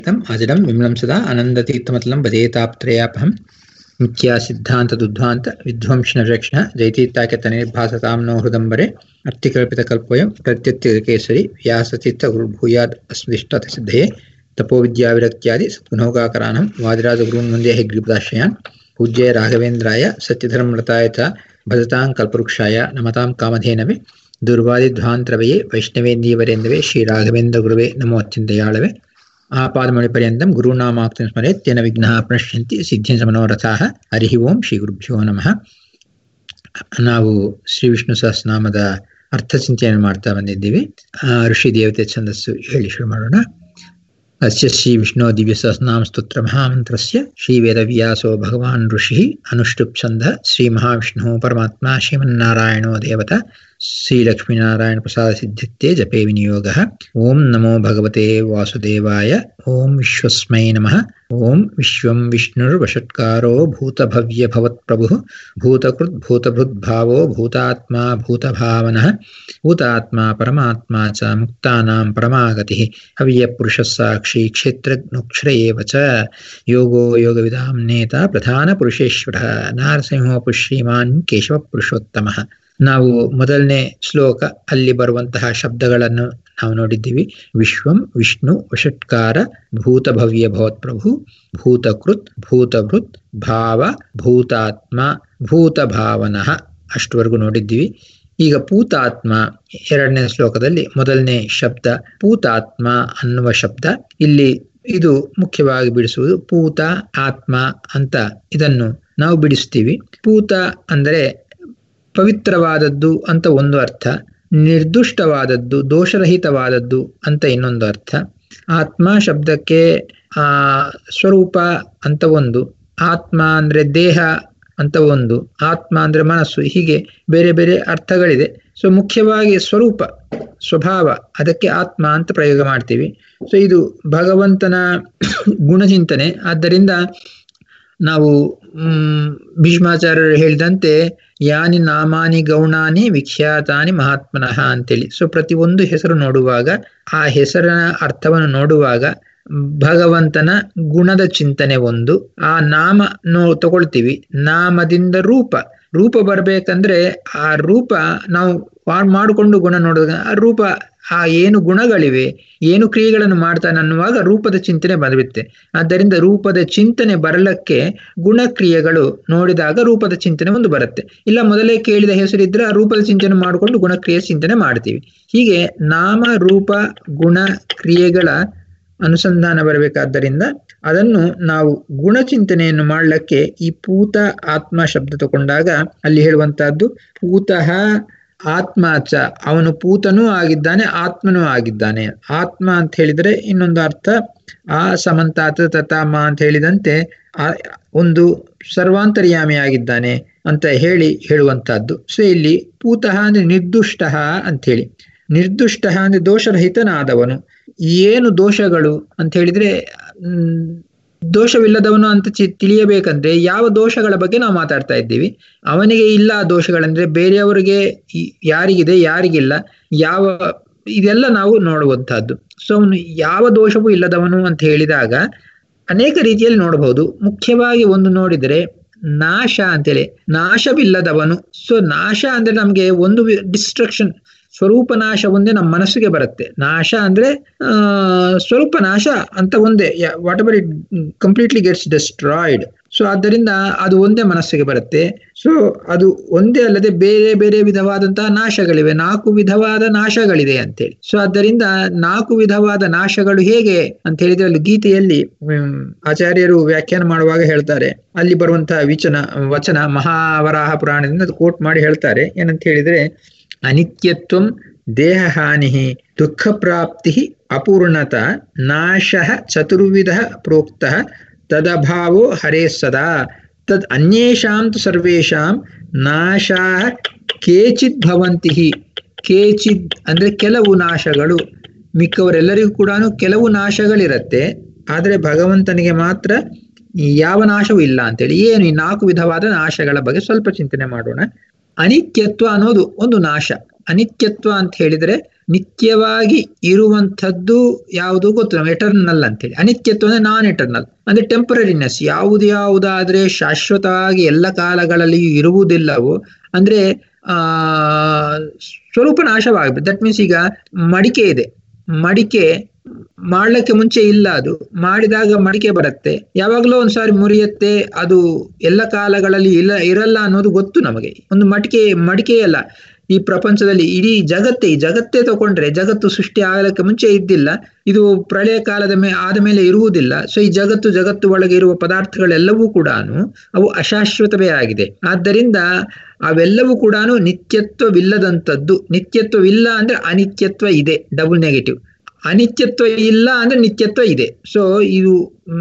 तम् अजडं विमलं सदा आनन्दतीर्थमतलं वदेताप्त्रयापहं मिथ्या सिद्धान्तदुद्ध्वान्त विध्वंसनरक्षणः जयतीर्थाख्यतनिर्भासतां नो हृदम्बरे अर्थिकल्पितकल्पोऽयं प्रत्युत्तिकेसरि व्यासतीर्थगुरुर्भूयाद् अस्मदिष्टतसिद्धये तपोविद्याविरक्त्यादि सद्गुणोगाकरानं वादिराजगुरून् वन्दे हैग्रीपदाश्रयान् पूज्य राघवेन्द्राय सत्यधर्मरताय च भजतां कल्पवृक्षाय नमतां कामधेनवे दुर्वादिध्वान्तरवये वैष्णवेन्दीवरेन्दवे श्रीराघवेन्द्रगुरुवे नमो अत्यन्तयाळवे आपादमणिपर्यन्तं गुरूणामाक्तिं स्मरेत् तेन विघ्नाः प्रणश्यन्ति ಸಿದ್ಧಿಂಸ ಮನೋರಥಾಃ ಹರಿ ಓಂ ಶ್ರೀ ಗುರುಭ್ಯೋ ನಮಃ ನಾವು ಶ್ರೀ ವಿಷ್ಣು ಸಹಸ್ರನಾಮದ ಅರ್ಥ ಚಿಂತನೆ ಮಾಡ್ತಾ ಬಂದಿದ್ದೀವಿ ಋಷಿ ದೇವತೆ ಛಂದಸ್ಸು ಹೇಳಿ ಶುರು ಮಾಡೋಣ ಅಸ್ಯ ಶ್ರೀ ವಿಷ್ಣು ದಿವ್ಯ ಸಹಸ್ರನಾಮ ಸ್ತೋತ್ರ ಮಹಾಮಂತ್ರಸ್ಯ ಶ್ರೀ ವೇದವ್ಯಾಸೋ ಭಗವಾನ್ ಋಷಿ ಅನುಷ್ಠುಪ್ ಛಂದ ಶ್ರೀ ಮಹಾವಿಷ್ಣು ಪರಮಾತ್ಮ ಶ್ರೀಮನ್ನಾರಾಯಣೋ ದೇವತಾ ಶ್ರೀಲಕ್ಷ್ಮೀನಾರಾಯಣ ಪ್ರಸಾದ ಸಿದ್ಧಿತ್ಯೆ ಜಪೇ ವಿನಿಯೋಗ ಓಂ ನಮೋ ಭಗವತೆ ವಾಸುದೇವಾಯ ಓಂ ವಿಶ್ವಸ್ಮೈ ನಮಃ ಓಂ ವಿಶ್ವಂ ವಿಷ್ಣುರ್ವಷಟ್ಕಾರೋ ಭೂತಭವ್ಯ ಭವತ್ಪ್ರಭು ಭೂತಕೃತ್ ಭೂತಭೃದ್ಭಾವೋ ಭೂತಾತ್ಮ ಭೂತಭಾವನಃ ಭೂತಾತ್ಮ ಪರಮಾತ್ಮ ಚ ಮುಕ್ತಾನಾಂ ಪರಮಾಗತಿ ಹವ್ಯಪುರುಷ ಸಾಕ್ಷಿ ಕ್ಷೇತ್ರಜ್ಞಕ್ಷರ ಏವ ಚ ಯೋಗೋ ಯೋಗವಿದಾಂ ನೇತ ಪ್ರಧಾನ ಪುರುಷೇಶ್ವರ ನಾರಸಿಂಹೋಪು ಶ್ರೀಮಾನ್ ಕೇಶವ ಪುರುಷೋತ್ತಮ ನಾವು ಮೊದಲನೇ ಶ್ಲೋಕ ಅಲ್ಲಿ ಬರುವಂತಹ ಶಬ್ದಗಳನ್ನು ನಾವು ನೋಡಿದ್ದೀವಿ ವಿಶ್ವಂ ವಿಷ್ಣು ವಷಟ್ಕಾರ ಭೂತಭವ್ಯ ಭವತ್ಪ್ರಭು ಭೂತಕೃತ್ ಭೂತಭೃತ್ ಭಾವ ಭೂತಾತ್ಮ ಭೂತಭಾವನಃ ಅಷ್ಟವರೆಗೂ ನೋಡಿದ್ದೀವಿ ಈಗ ಪೂತಾತ್ಮ ಎರಡನೇ ಶ್ಲೋಕದಲ್ಲಿ ಮೊದಲನೇ ಶಬ್ದ ಪೂತಾತ್ಮ ಅನ್ನುವ ಶಬ್ದ ಇಲ್ಲಿ ಇದು ಮುಖ್ಯವಾಗಿ ಬಿಡಿಸುವುದು ಪೂತ ಆತ್ಮ ಅಂತ ಇದನ್ನು ನಾವು ಬಿಡಿಸ್ತೀವಿ ಪೂತ ಅಂದರೆ ಪವಿತ್ರವಾದದ್ದು ಅಂತ ಒಂದು ಅರ್ಥ ನಿರ್ದುಷ್ಟವಾದದ್ದು ದೋಷರಹಿತವಾದದ್ದು ಅಂತ ಇನ್ನೊಂದು ಅರ್ಥ ಆತ್ಮ ಶಬ್ದಕ್ಕೆ ಆ ಸ್ವರೂಪ ಅಂತ ಒಂದು ಆತ್ಮ ಅಂದ್ರೆ ದೇಹ ಅಂತ ಒಂದು ಆತ್ಮ ಅಂದ್ರೆ ಮನಸ್ಸು ಹೀಗೆ ಬೇರೆ ಬೇರೆ ಅರ್ಥಗಳಿದೆ ಸೊ ಮುಖ್ಯವಾಗಿ ಸ್ವರೂಪ ಸ್ವಭಾವ ಅದಕ್ಕೆ ಆತ್ಮ ಅಂತ ಪ್ರಯೋಗ ಮಾಡ್ತೀವಿ ಸೊ ಇದು ಭಗವಂತನ ಗುಣಚಿಂತನೆ ಆದ್ದರಿಂದ ನಾವು ಹ್ಮ್ ಭೀಷ್ಮಾಚಾರ್ಯರು ಹೇಳಿದಂತೆ ಯಾನಿ ನಾಮಾನಿ ಗೌಣಾನಿ ವಿಖ್ಯಾತಾನಿ ಮಹಾತ್ಮನಃ ಅಂತೇಳಿ ಸೊ ಪ್ರತಿಯೊಂದು ಹೆಸರು ನೋಡುವಾಗ ಆ ಹೆಸರಿನ ಅರ್ಥವನ್ನು ನೋಡುವಾಗ ಭಗವಂತನ ಗುಣದ ಚಿಂತನೆ ಒಂದು ಆ ನಾಮ ನೋ ತಗೊಳ್ತೀವಿ ನಾಮದಿಂದ ರೂಪ ರೂಪ ಬರ್ಬೇಕಂದ್ರೆ ಆ ರೂಪ ನಾವು ಮಾಡಿಕೊಂಡು ಗುಣ ನೋಡಿದಾಗ ಆ ರೂಪ ಆ ಏನು ಗುಣಗಳಿವೆ ಏನು ಕ್ರಿಯೆಗಳನ್ನು ಮಾಡ್ತಾನೆ ಅನ್ನುವಾಗ ರೂಪದ ಚಿಂತನೆ ಬಂದಿರುತ್ತೆ ಆದ್ದರಿಂದ ರೂಪದ ಚಿಂತನೆ ಬರಲಕ್ಕೆ ಗುಣಕ್ರಿಯೆಗಳು ನೋಡಿದಾಗ ರೂಪದ ಚಿಂತನೆ ಒಂದು ಬರುತ್ತೆ ಇಲ್ಲ ಮೊದಲೇ ಕೇಳಿದ ಹೆಸರಿದ್ರೆ ಆ ರೂಪದ ಚಿಂತನೆ ಮಾಡಿಕೊಂಡು ಗುಣಕ್ರಿಯೆ ಚಿಂತನೆ ಮಾಡ್ತೀವಿ ಹೀಗೆ ನಾಮ ರೂಪ ಗುಣ ಕ್ರಿಯೆಗಳ ಅನುಸಂಧಾನ ಬರಬೇಕಾದ್ದರಿಂದ ಅದನ್ನು ನಾವು ಗುಣಚಿಂತನೆಯನ್ನು ಮಾಡಲಿಕ್ಕೆ ಈ ಪೂತ ಆತ್ಮ ಶಬ್ದ ತಗೊಂಡಾಗ ಅಲ್ಲಿ ಹೇಳುವಂತಹದ್ದು ಪೂತಃ ಆತ್ಮ ಚ ಅವನು ಪೂತನೂ ಆಗಿದ್ದಾನೆ ಆತ್ಮನೂ ಆಗಿದ್ದಾನೆ ಆತ್ಮ ಅಂತ ಹೇಳಿದ್ರೆ ಇನ್ನೊಂದು ಅರ್ಥ ಆ ಸಮಂತಾತ ತತಾಮ ಅಂತ ಹೇಳಿದಂತೆ ಆ ಒಂದು ಸರ್ವಾಂತರ್ಯಾಮಿ ಆಗಿದ್ದಾನೆ ಅಂತ ಹೇಳಿ ಹೇಳುವಂತಹದ್ದು ಸೊ ಇಲ್ಲಿ ಪೂತಃ ಅಂದ್ರೆ ನಿರ್ದುಷ್ಟ ಅಂತ ಹೇಳಿ ನಿರ್ದುಷ್ಟ ಅಂದ್ರೆ ದೋಷರಹಿತನಾದವನು ಏನು ದೋಷಗಳು ಅಂತ ಹೇಳಿದ್ರೆ ದೋಷವಿಲ್ಲದವನು ಅಂತ ಚಿ ತಿಳಿಯಬೇಕಂದ್ರೆ ಯಾವ ದೋಷಗಳ ಬಗ್ಗೆ ನಾವು ಮಾತಾಡ್ತಾ ಇದ್ದೀವಿ ಅವನಿಗೆ ಇಲ್ಲ ಆ ದೋಷಗಳಂದ್ರೆ ಬೇರೆಯವರಿಗೆ ಯಾರಿಗಿದೆ ಯಾರಿಗಿಲ್ಲ ಯಾವ ಇದೆಲ್ಲ ನಾವು ನೋಡುವಂತಹದ್ದು ಸೊ ಅವನು ಯಾವ ದೋಷವೂ ಇಲ್ಲದವನು ಅಂತ ಹೇಳಿದಾಗ ಅನೇಕ ರೀತಿಯಲ್ಲಿ ನೋಡಬಹುದು ಮುಖ್ಯವಾಗಿ ಒಂದು ನೋಡಿದರೆ ನಾಶ ಅಂತೇಳಿ ನಾಶವಿಲ್ಲದವನು ಸೊ ನಾಶ ಅಂದ್ರೆ ನಮ್ಗೆ ಒಂದು ಡಿಸ್ಟ್ರಕ್ಷನ್ ಸ್ವರೂಪ ನಾಶ ಒಂದೇ ನಮ್ಮ ಮನಸ್ಸಿಗೆ ಬರುತ್ತೆ ನಾಶ ಅಂದ್ರೆ ಆ ಸ್ವರೂಪ ನಾಶ ಅಂತ ಒಂದೇ whatever it completely gets destroyed so ಆದ್ದರಿಂದ ಅದು ಒಂದೇ ಮನಸ್ಸಿಗೆ ಬರುತ್ತೆ ಸೊ ಅದು ಒಂದೇ ಅಲ್ಲದೆ ಬೇರೆ ಬೇರೆ ವಿಧವಾದಂತಹ ನಾಶಗಳಿವೆ ನಾಲ್ಕು ವಿಧವಾದ ನಾಶಗಳಿದೆ ಅಂತೇಳಿ ಸೊ ಆದ್ದರಿಂದ ನಾಲ್ಕು ವಿಧವಾದ ನಾಶಗಳು ಹೇಗೆ ಅಂತ ಹೇಳಿದ್ರೆ ಅಲ್ಲಿ ಗೀತೆಯಲ್ಲಿ ಆಚಾರ್ಯರು ವ್ಯಾಖ್ಯಾನ ಮಾಡುವಾಗ ಹೇಳ್ತಾರೆ ಅಲ್ಲಿ ಬರುವಂತಹ ವಿಚನ ವಚನ ಮಹಾವರಾಹ ಪುರಾಣದಿಂದ ಕೋಟ್ ಮಾಡಿ ಹೇಳ್ತಾರೆ ಏನಂತ ಹೇಳಿದ್ರೆ ಅನಿತ್ಯತ್ವಂ ದೇಹ ಹಾನಿ ದುಃಖ ಪ್ರಾಪ್ತಿ ಅಪೂರ್ಣತ ನಾಶ ಚತುರ್ವಿಧ ಪ್ರೋಕ್ತ ತದಭಾವೋ ಹರೇ ಸದಾ ತದ್ ಅನ್ಯೇಷಾಂ ತು ಸರ್ವೇಷಾಂ ನಾಶಾ ಕೇಚಿದ್ ಭವಂತಿ ಕೇಚಿದ್ ಅಂದ್ರೆ ಕೆಲವು ನಾಶಗಳು ಮಿಕ್ಕವರೆಲ್ಲರಿಗೂ ಕೂಡ ಕೆಲವು ನಾಶಗಳಿರತ್ತೆ ಆದರೆ ಭಗವಂತನಿಗೆ ಮಾತ್ರ ಯಾವ ನಾಶವೂ ಇಲ್ಲ ಅಂತೇಳಿ ಏನು ಈ ನಾಲ್ಕು ವಿಧವಾದ ನಾಶಗಳ ಬಗ್ಗೆ ಸ್ವಲ್ಪ ಚಿಂತನೆ ಮಾಡೋಣ ಅನಿತ್ಯತ್ವ ಅನ್ನೋದು ಒಂದು ನಾಶ ಅನಿತ್ಯತ್ವ ಅಂತ ಹೇಳಿದ್ರೆ ನಿತ್ಯವಾಗಿ ಇರುವಂಥದ್ದು ಯಾವುದು ಗೊತ್ತು ನಮ್ಗೆ ಎಟರ್ನಲ್ ಅಂತೇಳಿ ಅನಿತ್ಯತ್ವ ಅಂದ್ರೆ ನಾನ್ ಎಟರ್ನಲ್ ಅಂದ್ರೆ ಟೆಂಪರರಿನೆಸ್ ಯಾವುದು ಯಾವುದಾದ್ರೆ ಶಾಶ್ವತವಾಗಿ ಎಲ್ಲ ಕಾಲಗಳಲ್ಲಿಯೂ ಇರುವುದಿಲ್ಲವೋ ಅಂದ್ರೆ ಆ ಸ್ವರೂಪ ನಾಶವಾಗಬೇಕು ದಟ್ ಮೀನ್ಸ್ ಈಗ ಮಡಿಕೆ ಇದೆ ಮಡಿಕೆ ಮಾಡ್ಲಿಕ್ಕೆ ಮುಂಚೆ ಇಲ್ಲ ಅದು ಮಾಡಿದಾಗ ಮಡಿಕೆ ಬರುತ್ತೆ ಯಾವಾಗಲೂ ಒಂದ್ಸಾರಿ ಮುರಿಯತ್ತೆ ಅದು ಎಲ್ಲ ಕಾಲಗಳಲ್ಲಿ ಇಲ್ಲ ಇರಲ್ಲ ಅನ್ನೋದು ಗೊತ್ತು ನಮಗೆ ಒಂದು ಮಡಿಕೆ ಮಡಿಕೆ ಅಲ್ಲ ಈ ಪ್ರಪಂಚದಲ್ಲಿ ಇಡೀ ಜಗತ್ತೇ ಈ ಜಗತ್ತೇ ತಗೊಂಡ್ರೆ ಜಗತ್ತು ಸೃಷ್ಟಿ ಆಗಲಿಕ್ಕೆ ಮುಂಚೆ ಇದ್ದಿಲ್ಲ ಇದು ಪ್ರಳಯ ಕಾಲದ ಮೇ ಆದ ಮೇಲೆ ಇರುವುದಿಲ್ಲ ಸೊ ಈ ಜಗತ್ತು ಜಗತ್ತು ಒಳಗೆ ಇರುವ ಪದಾರ್ಥಗಳೆಲ್ಲವೂ ಕೂಡ ಅವು ಅಶಾಶ್ವತವೇ ಆಗಿದೆ ಆದ್ದರಿಂದ ಅವೆಲ್ಲವೂ ಕೂಡ ನಿತ್ಯತ್ವವಿಲ್ಲದಂಥದ್ದು ನಿತ್ಯತ್ವವಿಲ್ಲ ಅಂದ್ರೆ ಅನಿತ್ಯತ್ವ ಇದೆ ಡಬಲ್ ನೆಗೆಟಿವ್ ಅನಿತ್ಯತ್ವ ಇಲ್ಲ ಅಂದ್ರೆ ನಿತ್ಯತ್ವ ಇದೆ ಸೊ ಇದು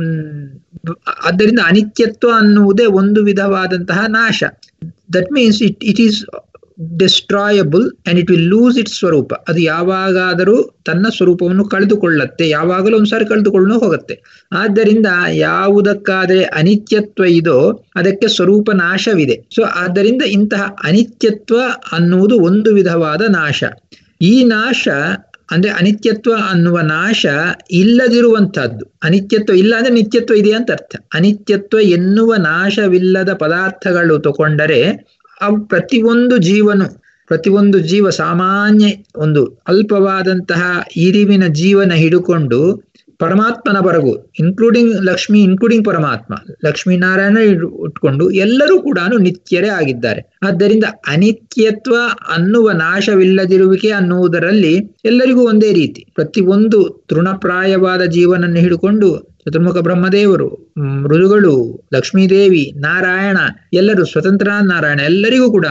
ಆದ್ದರಿಂದ ಅನಿತ್ಯತ್ವ ಅನ್ನುವುದೇ ಒಂದು ವಿಧವಾದಂತಹ ನಾಶ that means it it is destroyable and it will lose it ಸ್ವರೂಪ ಅದು ಯಾವಾಗಾದರೂ ತನ್ನ ಸ್ವರೂಪವನ್ನು ಕಳೆದುಕೊಳ್ಳತ್ತೆ ಯಾವಾಗಲೂ ಒಂದ್ಸಾರಿ ಕಳೆದುಕೊಂಡು ಹೋಗುತ್ತೆ ಆದ್ದರಿಂದ ಯಾವುದಕ್ಕಾದರೆ ಅನಿತ್ಯತ್ವ ಇದೋ ಅದಕ್ಕೆ ಸ್ವರೂಪ ನಾಶವಿದೆ ಸೊ ಆದ್ದರಿಂದ ಇಂತಹ ಅನಿತ್ಯತ್ವ ಅನ್ನುವುದು ಒಂದು ವಿಧವಾದ ನಾಶ ಈ ನಾಶ ಅಂದ್ರೆ ಅನಿತ್ಯತ್ವ ಅನ್ನುವ ನಾಶ ಇಲ್ಲದಿರುವಂತಹದ್ದು ಅನಿತ್ಯತ್ವ ಇಲ್ಲ ಅಂದ್ರೆ ನಿತ್ಯತ್ವ ಇದೆ ಅಂತ ಅರ್ಥ ಅನಿತ್ಯತ್ವ ಎನ್ನುವ ನಾಶವಿಲ್ಲದ ಪದಾರ್ಥಗಳು ತಗೊಂಡರೆ ಅವು ಪ್ರತಿಯೊಂದು ಜೀವನು ಪ್ರತಿಯೊಂದು ಜೀವ ಸಾಮಾನ್ಯ ಒಂದು ಅಲ್ಪವಾದಂತಹ ಇರಿವಿನ ಜೀವನ ಹಿಡುಕೊಂಡು ಪರಮಾತ್ಮನವರೆಗೂ ಇನ್ಕ್ಲೂಡಿಂಗ್ ಲಕ್ಷ್ಮಿ ಇನ್ಕ್ಲೂಡಿಂಗ್ ಪರಮಾತ್ಮ ಲಕ್ಷ್ಮೀನಾರಾಯಣ ಇಟ್ಕೊಂಡು ಎಲ್ಲರೂ ಕೂಡ ನಿತ್ಯರೇ ಆಗಿದ್ದಾರೆ ಆದ್ದರಿಂದ ಅನಿತ್ಯತ್ವ ಅನ್ನುವ ನಾಶವಿಲ್ಲದಿರುವಿಕೆ ಅನ್ನುವುದರಲ್ಲಿ ಎಲ್ಲರಿಗೂ ಒಂದೇ ರೀತಿ ಪ್ರತಿಯೊಂದು ತೃಣಪ್ರಾಯವಾದ ಜೀವನನ್ನು ಹಿಡ್ಕೊಂಡು ಚತುರ್ಮುಖ ಬ್ರಹ್ಮದೇವರು ಮೃದುಗಳು ಲಕ್ಷ್ಮೀದೇವಿ ನಾರಾಯಣ ಎಲ್ಲರೂ ಸ್ವತಂತ್ರ ನಾರಾಯಣ ಎಲ್ಲರಿಗೂ ಕೂಡ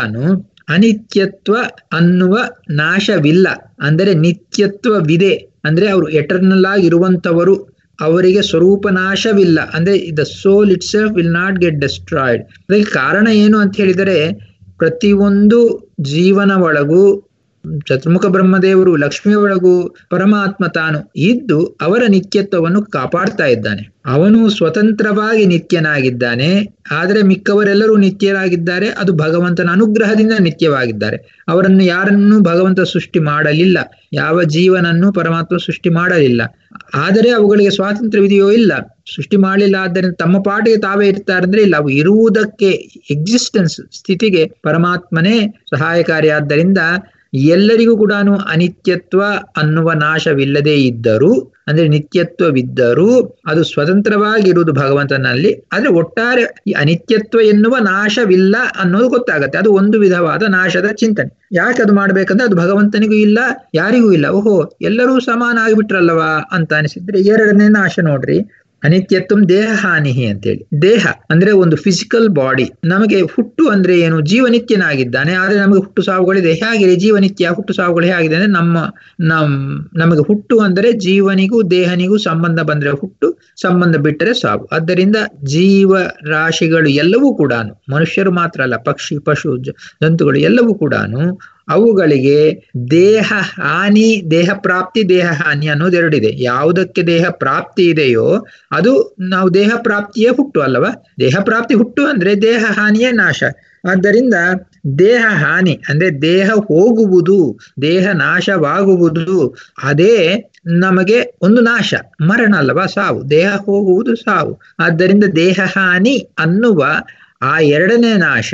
ಅನಿತ್ಯತ್ವ ಅನ್ನುವ ನಾಶವಿಲ್ಲ ಅಂದರೆ ನಿತ್ಯತ್ವವಿದೆ ಅಂದ್ರೆ ಅವರು ಎಟರ್ನಲ್ ಆಗಿರುವಂತವರು ಅವರಿಗೆ ಸ್ವರೂಪ ನಾಶವಿಲ್ಲ ಅಂದ್ರೆ the soul itself will not get destroyed ಅದಕ್ಕೆ ಕಾರಣ ಏನು ಅಂತ ಹೇಳಿದರೆ ಪ್ರತಿಯೊಂದು ಜೀವನ ಒಳಗೂ ಚತುರ್ಮುಖ ಬ್ರಹ್ಮದೇವರು ಲಕ್ಷ್ಮಿಯ ಒಳಗೂ ಪರಮಾತ್ಮ ತಾನು ಇದ್ದು ಅವರ ನಿತ್ಯತ್ವವನ್ನು ಕಾಪಾಡ್ತಾ ಇದ್ದಾನೆ ಅವನು ಸ್ವತಂತ್ರವಾಗಿ ನಿತ್ಯನಾಗಿದ್ದಾನೆ ಆದರೆ ಮಿಕ್ಕವರೆಲ್ಲರೂ ನಿತ್ಯರಾಗಿದ್ದಾರೆ ಅದು ಭಗವಂತನ ಅನುಗ್ರಹದಿಂದ ನಿತ್ಯವಾಗಿದ್ದಾರೆ ಅವರನ್ನು ಯಾರನ್ನೂ ಭಗವಂತ ಸೃಷ್ಟಿ ಮಾಡಲಿಲ್ಲ ಯಾವ ಜೀವನನ್ನು ಪರಮಾತ್ಮ ಸೃಷ್ಟಿ ಮಾಡಲಿಲ್ಲ ಆದರೆ ಅವುಗಳಿಗೆ ಸ್ವಾತಂತ್ರ್ಯವಿದೆಯೋ ಇಲ್ಲ ಸೃಷ್ಟಿ ಮಾಡಲಿಲ್ಲ ಆದ್ದರಿಂದ ತಮ್ಮ ಪಾಟಿಗೆ ತಾವೇ ಇರ್ತಾರೆ ಅಂದ್ರೆ ಇಲ್ಲ ಅವು ಇರುವುದಕ್ಕೆ ಎಕ್ಸಿಸ್ಟೆನ್ಸ್ ಸ್ಥಿತಿಗೆ ಪರಮಾತ್ಮನೇ ಸಹಾಯಕಾರಿಯಾದ್ದರಿಂದ ಎಲ್ಲರಿಗೂ ಕೂಡ ಅನಿತ್ಯತ್ವ ಅನ್ನುವ ನಾಶವಿಲ್ಲದೆ ಇದ್ದರೂ ಅಂದ್ರೆ ನಿತ್ಯತ್ವವಿದ್ದರೂ ಅದು ಸ್ವತಂತ್ರವಾಗಿರುವುದು ಭಗವಂತನಲ್ಲಿ ಆದ್ರೆ ಒಟ್ಟಾರೆ ಈ ಅನಿತ್ಯತ್ವ ಎನ್ನುವ ನಾಶವಿಲ್ಲ ಅನ್ನೋದು ಗೊತ್ತಾಗತ್ತೆ ಅದು ಒಂದು ವಿಧವಾದ ನಾಶದ ಚಿಂತನೆ ಯಾಕೆ ಅದು ಮಾಡ್ಬೇಕಂದ್ರೆ ಅದು ಭಗವಂತನಿಗೂ ಇಲ್ಲ ಯಾರಿಗೂ ಇಲ್ಲ ಓಹೋ ಎಲ್ಲರೂ ಸಮಾನ ಆಗಿಬಿಟ್ರಲ್ವಾ ಅಂತ ಅನಿಸಿದ್ರೆ ಎರಡನೇ ನಾಶ ನೋಡ್ರಿ ಅನಿತ್ಯತ್ವ ದೇಹ ಹಾನಿ ಅಂತೇಳಿ ದೇಹ ಅಂದ್ರೆ ಒಂದು ಫಿಸಿಕಲ್ ಬಾಡಿ ನಮಗೆ ಹುಟ್ಟು ಅಂದ್ರೆ ಏನು ಜೀವನಿತ್ಯನಾಗಿದ್ದಾನೆ ಆದ್ರೆ ನಮಗೆ ಹುಟ್ಟು ಸಾವುಗಳಿದೆ ಹೇಗಿದೆ ಜೀವನಿತ್ಯ ಹುಟ್ಟು ಸಾವುಗಳು ಹೇಗಿದೆ ಅಂದ್ರೆ ನಮ್ಮ ನಮ್ ನಮಗೆ ಹುಟ್ಟು ಅಂದರೆ ಜೀವನಿಗೂ ದೇಹನಿಗೂ ಸಂಬಂಧ ಬಂದ್ರೆ ಹುಟ್ಟು ಸಂಬಂಧ ಬಿಟ್ಟರೆ ಸಾವು ಆದ್ದರಿಂದ ಜೀವ ರಾಶಿಗಳು ಎಲ್ಲವೂ ಕೂಡ ಮನುಷ್ಯರು ಮಾತ್ರ ಅಲ್ಲ ಪಕ್ಷಿ ಪಶು ಜಂತುಗಳು ಎಲ್ಲವೂ ಕೂಡ ಅವುಗಳಿಗೆ ದೇಹ ಹಾನಿ ದೇಹ ಪ್ರಾಪ್ತಿ ದೇಹ ಹಾನಿ ಅನ್ನೋದು ಎರಡಿದೆ ಯಾವುದಕ್ಕೆ ದೇಹ ಪ್ರಾಪ್ತಿ ಇದೆಯೋ ಅದು ನಾವು ದೇಹ ಪ್ರಾಪ್ತಿಯೇ ಹುಟ್ಟು ಅಲ್ಲವಾ ದೇಹ ಪ್ರಾಪ್ತಿ ಹುಟ್ಟು ಅಂದ್ರೆ ದೇಹ ಹಾನಿಯೇ ನಾಶ ಆದ್ದರಿಂದ ದೇಹ ಹಾನಿ ಅಂದ್ರೆ ದೇಹ ಹೋಗುವುದು ದೇಹ ನಾಶವಾಗುವುದು ಅದೇ ನಮಗೆ ಒಂದು ನಾಶ ಮರಣ ಅಲ್ಲವಾ ಸಾವು ದೇಹ ಹೋಗುವುದು ಸಾವು ಆದ್ದರಿಂದ ದೇಹ ಹಾನಿ ಅನ್ನುವ ಆ ಎರಡನೇ ನಾಶ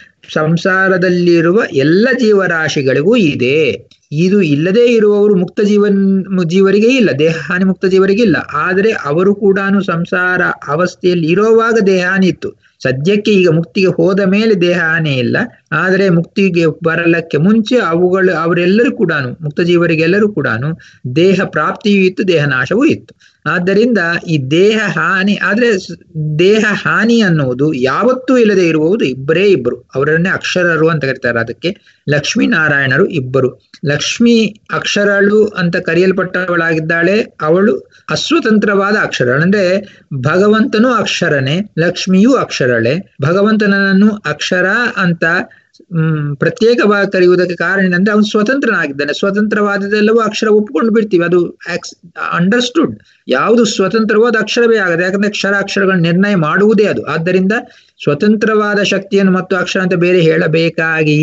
ಸಂಸಾರದಲ್ಲಿರುವ ಎಲ್ಲ ಜೀವರಾಶಿಗಳಿಗೂ ಇದೆ ಇದು ಇಲ್ಲದೆ ಇರುವವರು ಮುಕ್ತ ಜೀವನ್ ಜೀವರಿಗೆ ಇಲ್ಲ ದೇಹ ಹಾನಿ ಮುಕ್ತ ಜೀವರಿಗೆ ಇಲ್ಲ ಆದರೆ ಅವರು ಕೂಡ ಸಂಸಾರ ಅವಸ್ಥೆಯಲ್ಲಿ ಇರುವಾಗ ದೇಹ ಹಾನಿ ಇತ್ತು ಸದ್ಯಕ್ಕೆ ಈಗ ಮುಕ್ತಿಗೆ ಹೋದ ಮೇಲೆ ದೇಹ ಹಾನಿ ಇಲ್ಲ ಆದರೆ ಮುಕ್ತಿಗೆ ಬರಲಕ್ಕೆ ಮುಂಚೆ ಅವುಗಳು ಅವರೆಲ್ಲರೂ ಕೂಡ ಮುಕ್ತ ಜೀವರಿಗೆಲ್ಲರೂ ಕೂಡ ದೇಹ ಪ್ರಾಪ್ತಿಯೂ ಇತ್ತು ದೇಹ ನಾಶವೂ ಇತ್ತು ಆದ್ದರಿಂದ ಈ ದೇಹ ಹಾನಿ ಆದ್ರೆ ದೇಹ ಹಾನಿ ಅನ್ನುವುದು ಯಾವತ್ತೂ ಇಲ್ಲದೆ ಇರುವುದು ಇಬ್ಬರೇ ಇಬ್ಬರು ಅವರನ್ನೇ ಅಕ್ಷರರು ಅಂತ ಕರೀತಾರೆ ಅದಕ್ಕೆ ಲಕ್ಷ್ಮೀನಾರಾಯಣರು ಇಬ್ಬರು ಲಕ್ಷ್ಮಿ ಅಕ್ಷರಳು ಅಂತ ಕರೆಯಲ್ಪಟ್ಟವಳಾಗಿದ್ದಾಳೆ ಅವಳು ಅಸ್ವತಂತ್ರವಾದ ಅಕ್ಷರ ಅಂದ್ರೆ ಭಗವಂತನು ಅಕ್ಷರನೇ ಲಕ್ಷ್ಮಿಯೂ ಅಕ್ಷರಳೆ ಭಗವಂತನನ್ನು ಅಕ್ಷರ ಅಂತ ಹ್ಮ್ ಪ್ರತ್ಯೇಕವಾಗಿ ಕರೆಯುವುದಕ್ಕೆ ಕಾರಣ ಏನಂದ್ರೆ ಅವನು ಸ್ವತಂತ್ರನಾಗಿದ್ದಾನೆ ಸ್ವತಂತ್ರವಾದದೆಲ್ಲವೂ ಅಕ್ಷರ ಒಪ್ಪಿಕೊಂಡು ಬಿಡ್ತೀವಿ ಅದು ಅಂಡರ್ಸ್ಟುಡ್ ಯಾವುದು ಸ್ವತಂತ್ರವೋ ಅದು ಅಕ್ಷರವೇ ಆಗದೆ ಯಾಕಂದ್ರೆ ಅಕ್ಷರ ಅಕ್ಷರಗಳನ್ನು ನಿರ್ಣಯ ಮಾಡುವುದೇ ಅದು ಆದ್ದರಿಂದ ಸ್ವತಂತ್ರವಾದ ಶಕ್ತಿಯನ್ನು ಮತ್ತು ಅಕ್ಷರ ಅಂತ ಬೇರೆ ಹೇಳಬೇಕಾಗಿ ಇಲ್ಲ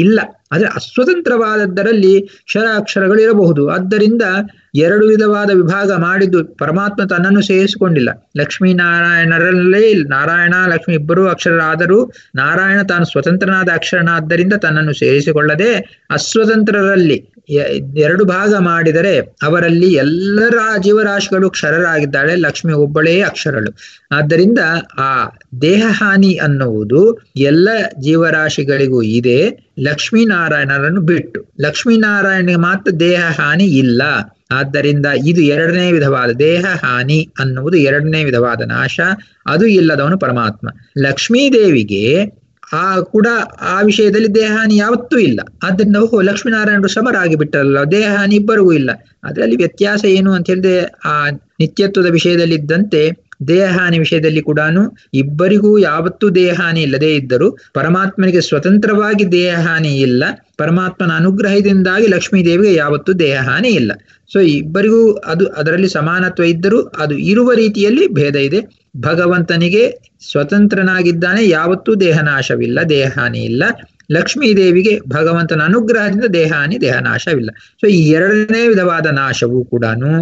ಆದ್ರೆ ಅಸ್ವತಂತ್ರವಾದದ್ದರಲ್ಲಿ ಕ್ಷರ ಅಕ್ಷರಗಳು ಇರಬಹುದು ಆದ್ದರಿಂದ ಎರಡು ವಿಧವಾದ ವಿಭಾಗ ಮಾಡಿದ್ದು ಪರಮಾತ್ಮ ತನ್ನನ್ನು ಸೇರಿಸಿಕೊಂಡಿಲ್ಲ ಲಕ್ಷ್ಮೀನಾರಾಯಣರಲ್ಲೇ ನಾರಾಯಣ ಲಕ್ಷ್ಮಿ ಇಬ್ಬರೂ ಅಕ್ಷರರಾದರೂ ನಾರಾಯಣ ತಾನು ಸ್ವತಂತ್ರನಾದ ಅಕ್ಷರನಾದ್ದರಿಂದ ತನ್ನನ್ನು ಸೇರಿಸಿಕೊಳ್ಳದೆ ಅಸ್ವತಂತ್ರರಲ್ಲಿ ಎರಡು ಭಾಗ ಮಾಡಿದರೆ ಅವರಲ್ಲಿ ಎಲ್ಲರ ಜೀವರಾಶಿಗಳು ಕ್ಷರರಾಗಿದ್ದಾಳೆ ಲಕ್ಷ್ಮಿ ಒಬ್ಬಳೇ ಅಕ್ಷರಳು ಆದ್ದರಿಂದ ಆ ದೇಹ ಹಾನಿ ಅನ್ನುವುದು ಎಲ್ಲ ಜೀವರಾಶಿಗಳಿಗೂ ಇದೆ ಲಕ್ಷ್ಮೀನಾರಾಯಣರನ್ನು ಬಿಟ್ಟು ಲಕ್ಷ್ಮೀನಾರಾಯಣಗೆ ಮಾತ್ರ ದೇಹ ಹಾನಿ ಇಲ್ಲ ಆದ್ದರಿಂದ ಇದು ಎರಡನೇ ವಿಧವಾದ ದೇಹ ಹಾನಿ ಅನ್ನುವುದು ಎರಡನೇ ವಿಧವಾದ ನಾಶ ಅದು ಇಲ್ಲದವನು ಪರಮಾತ್ಮ ಲಕ್ಷ್ಮೀದೇವಿಗೆ ಆ ಕೂಡ ಆ ವಿಷಯದಲ್ಲಿ ದೇಹಾನಿ ಯಾವತ್ತೂ ಇಲ್ಲ ಆದ್ದರಿಂದ ಓಹೋ ಲಕ್ಷ್ಮೀನಾರಾಯಣರು ಸಮರಾಗಿ ಬಿಟ್ಟರಲ್ಲ ದೇಹಾನಿ ಇಬ್ಬರಿಗೂ ಇಲ್ಲ ಅದರಲ್ಲಿ ವ್ಯತ್ಯಾಸ ಏನು ಅಂತ ಹೇಳಿದ್ರೆ ಆ ನಿತ್ಯತ್ವದ ವಿಷಯದಲ್ಲಿದ್ದಂತೆ ದೇಹಾನಿ ವಿಷಯದಲ್ಲಿ ಕೂಡ ಇಬ್ಬರಿಗೂ ಯಾವತ್ತೂ ದೇಹಾನಿ ಇಲ್ಲದೇ ಇದ್ದರು ಪರಮಾತ್ಮನಿಗೆ ಸ್ವತಂತ್ರವಾಗಿ ದೇಹಾನಿ ಇಲ್ಲ ಪರಮಾತ್ಮನ ಅನುಗ್ರಹದಿಂದಾಗಿ ಲಕ್ಷ್ಮೀದೇವಿಗೆ ಯಾವತ್ತೂ ದೇಹಾನಿ ಇಲ್ಲ ಸೊ ಇಬ್ಬರಿಗೂ ಅದು ಅದರಲ್ಲಿ ಸಮಾನತ್ವ ಇದ್ದರೂ ಅದು ಇರುವ ರೀತಿಯಲ್ಲಿ ಭೇದ ಇದೆ ಭಗವಂತನಿಗೆ ಸ್ವತಂತ್ರನಾಗಿದ್ದಾನೆ ಯಾವತ್ತೂ ದೇಹನಾಶವಿಲ್ಲ ದೇಹಾನಿ ಇಲ್ಲ ಲಕ್ಷ್ಮೀ ದೇವಿಗೆ ಭಗವಂತನ ಅನುಗ್ರಹದಿಂದ ದೇಹಾನಿ ದೇಹನಾಶವಿಲ್ಲ ಸೊ ಈ ಎರಡನೇ ವಿಧವಾದ ನಾಶವು ಕೂಡ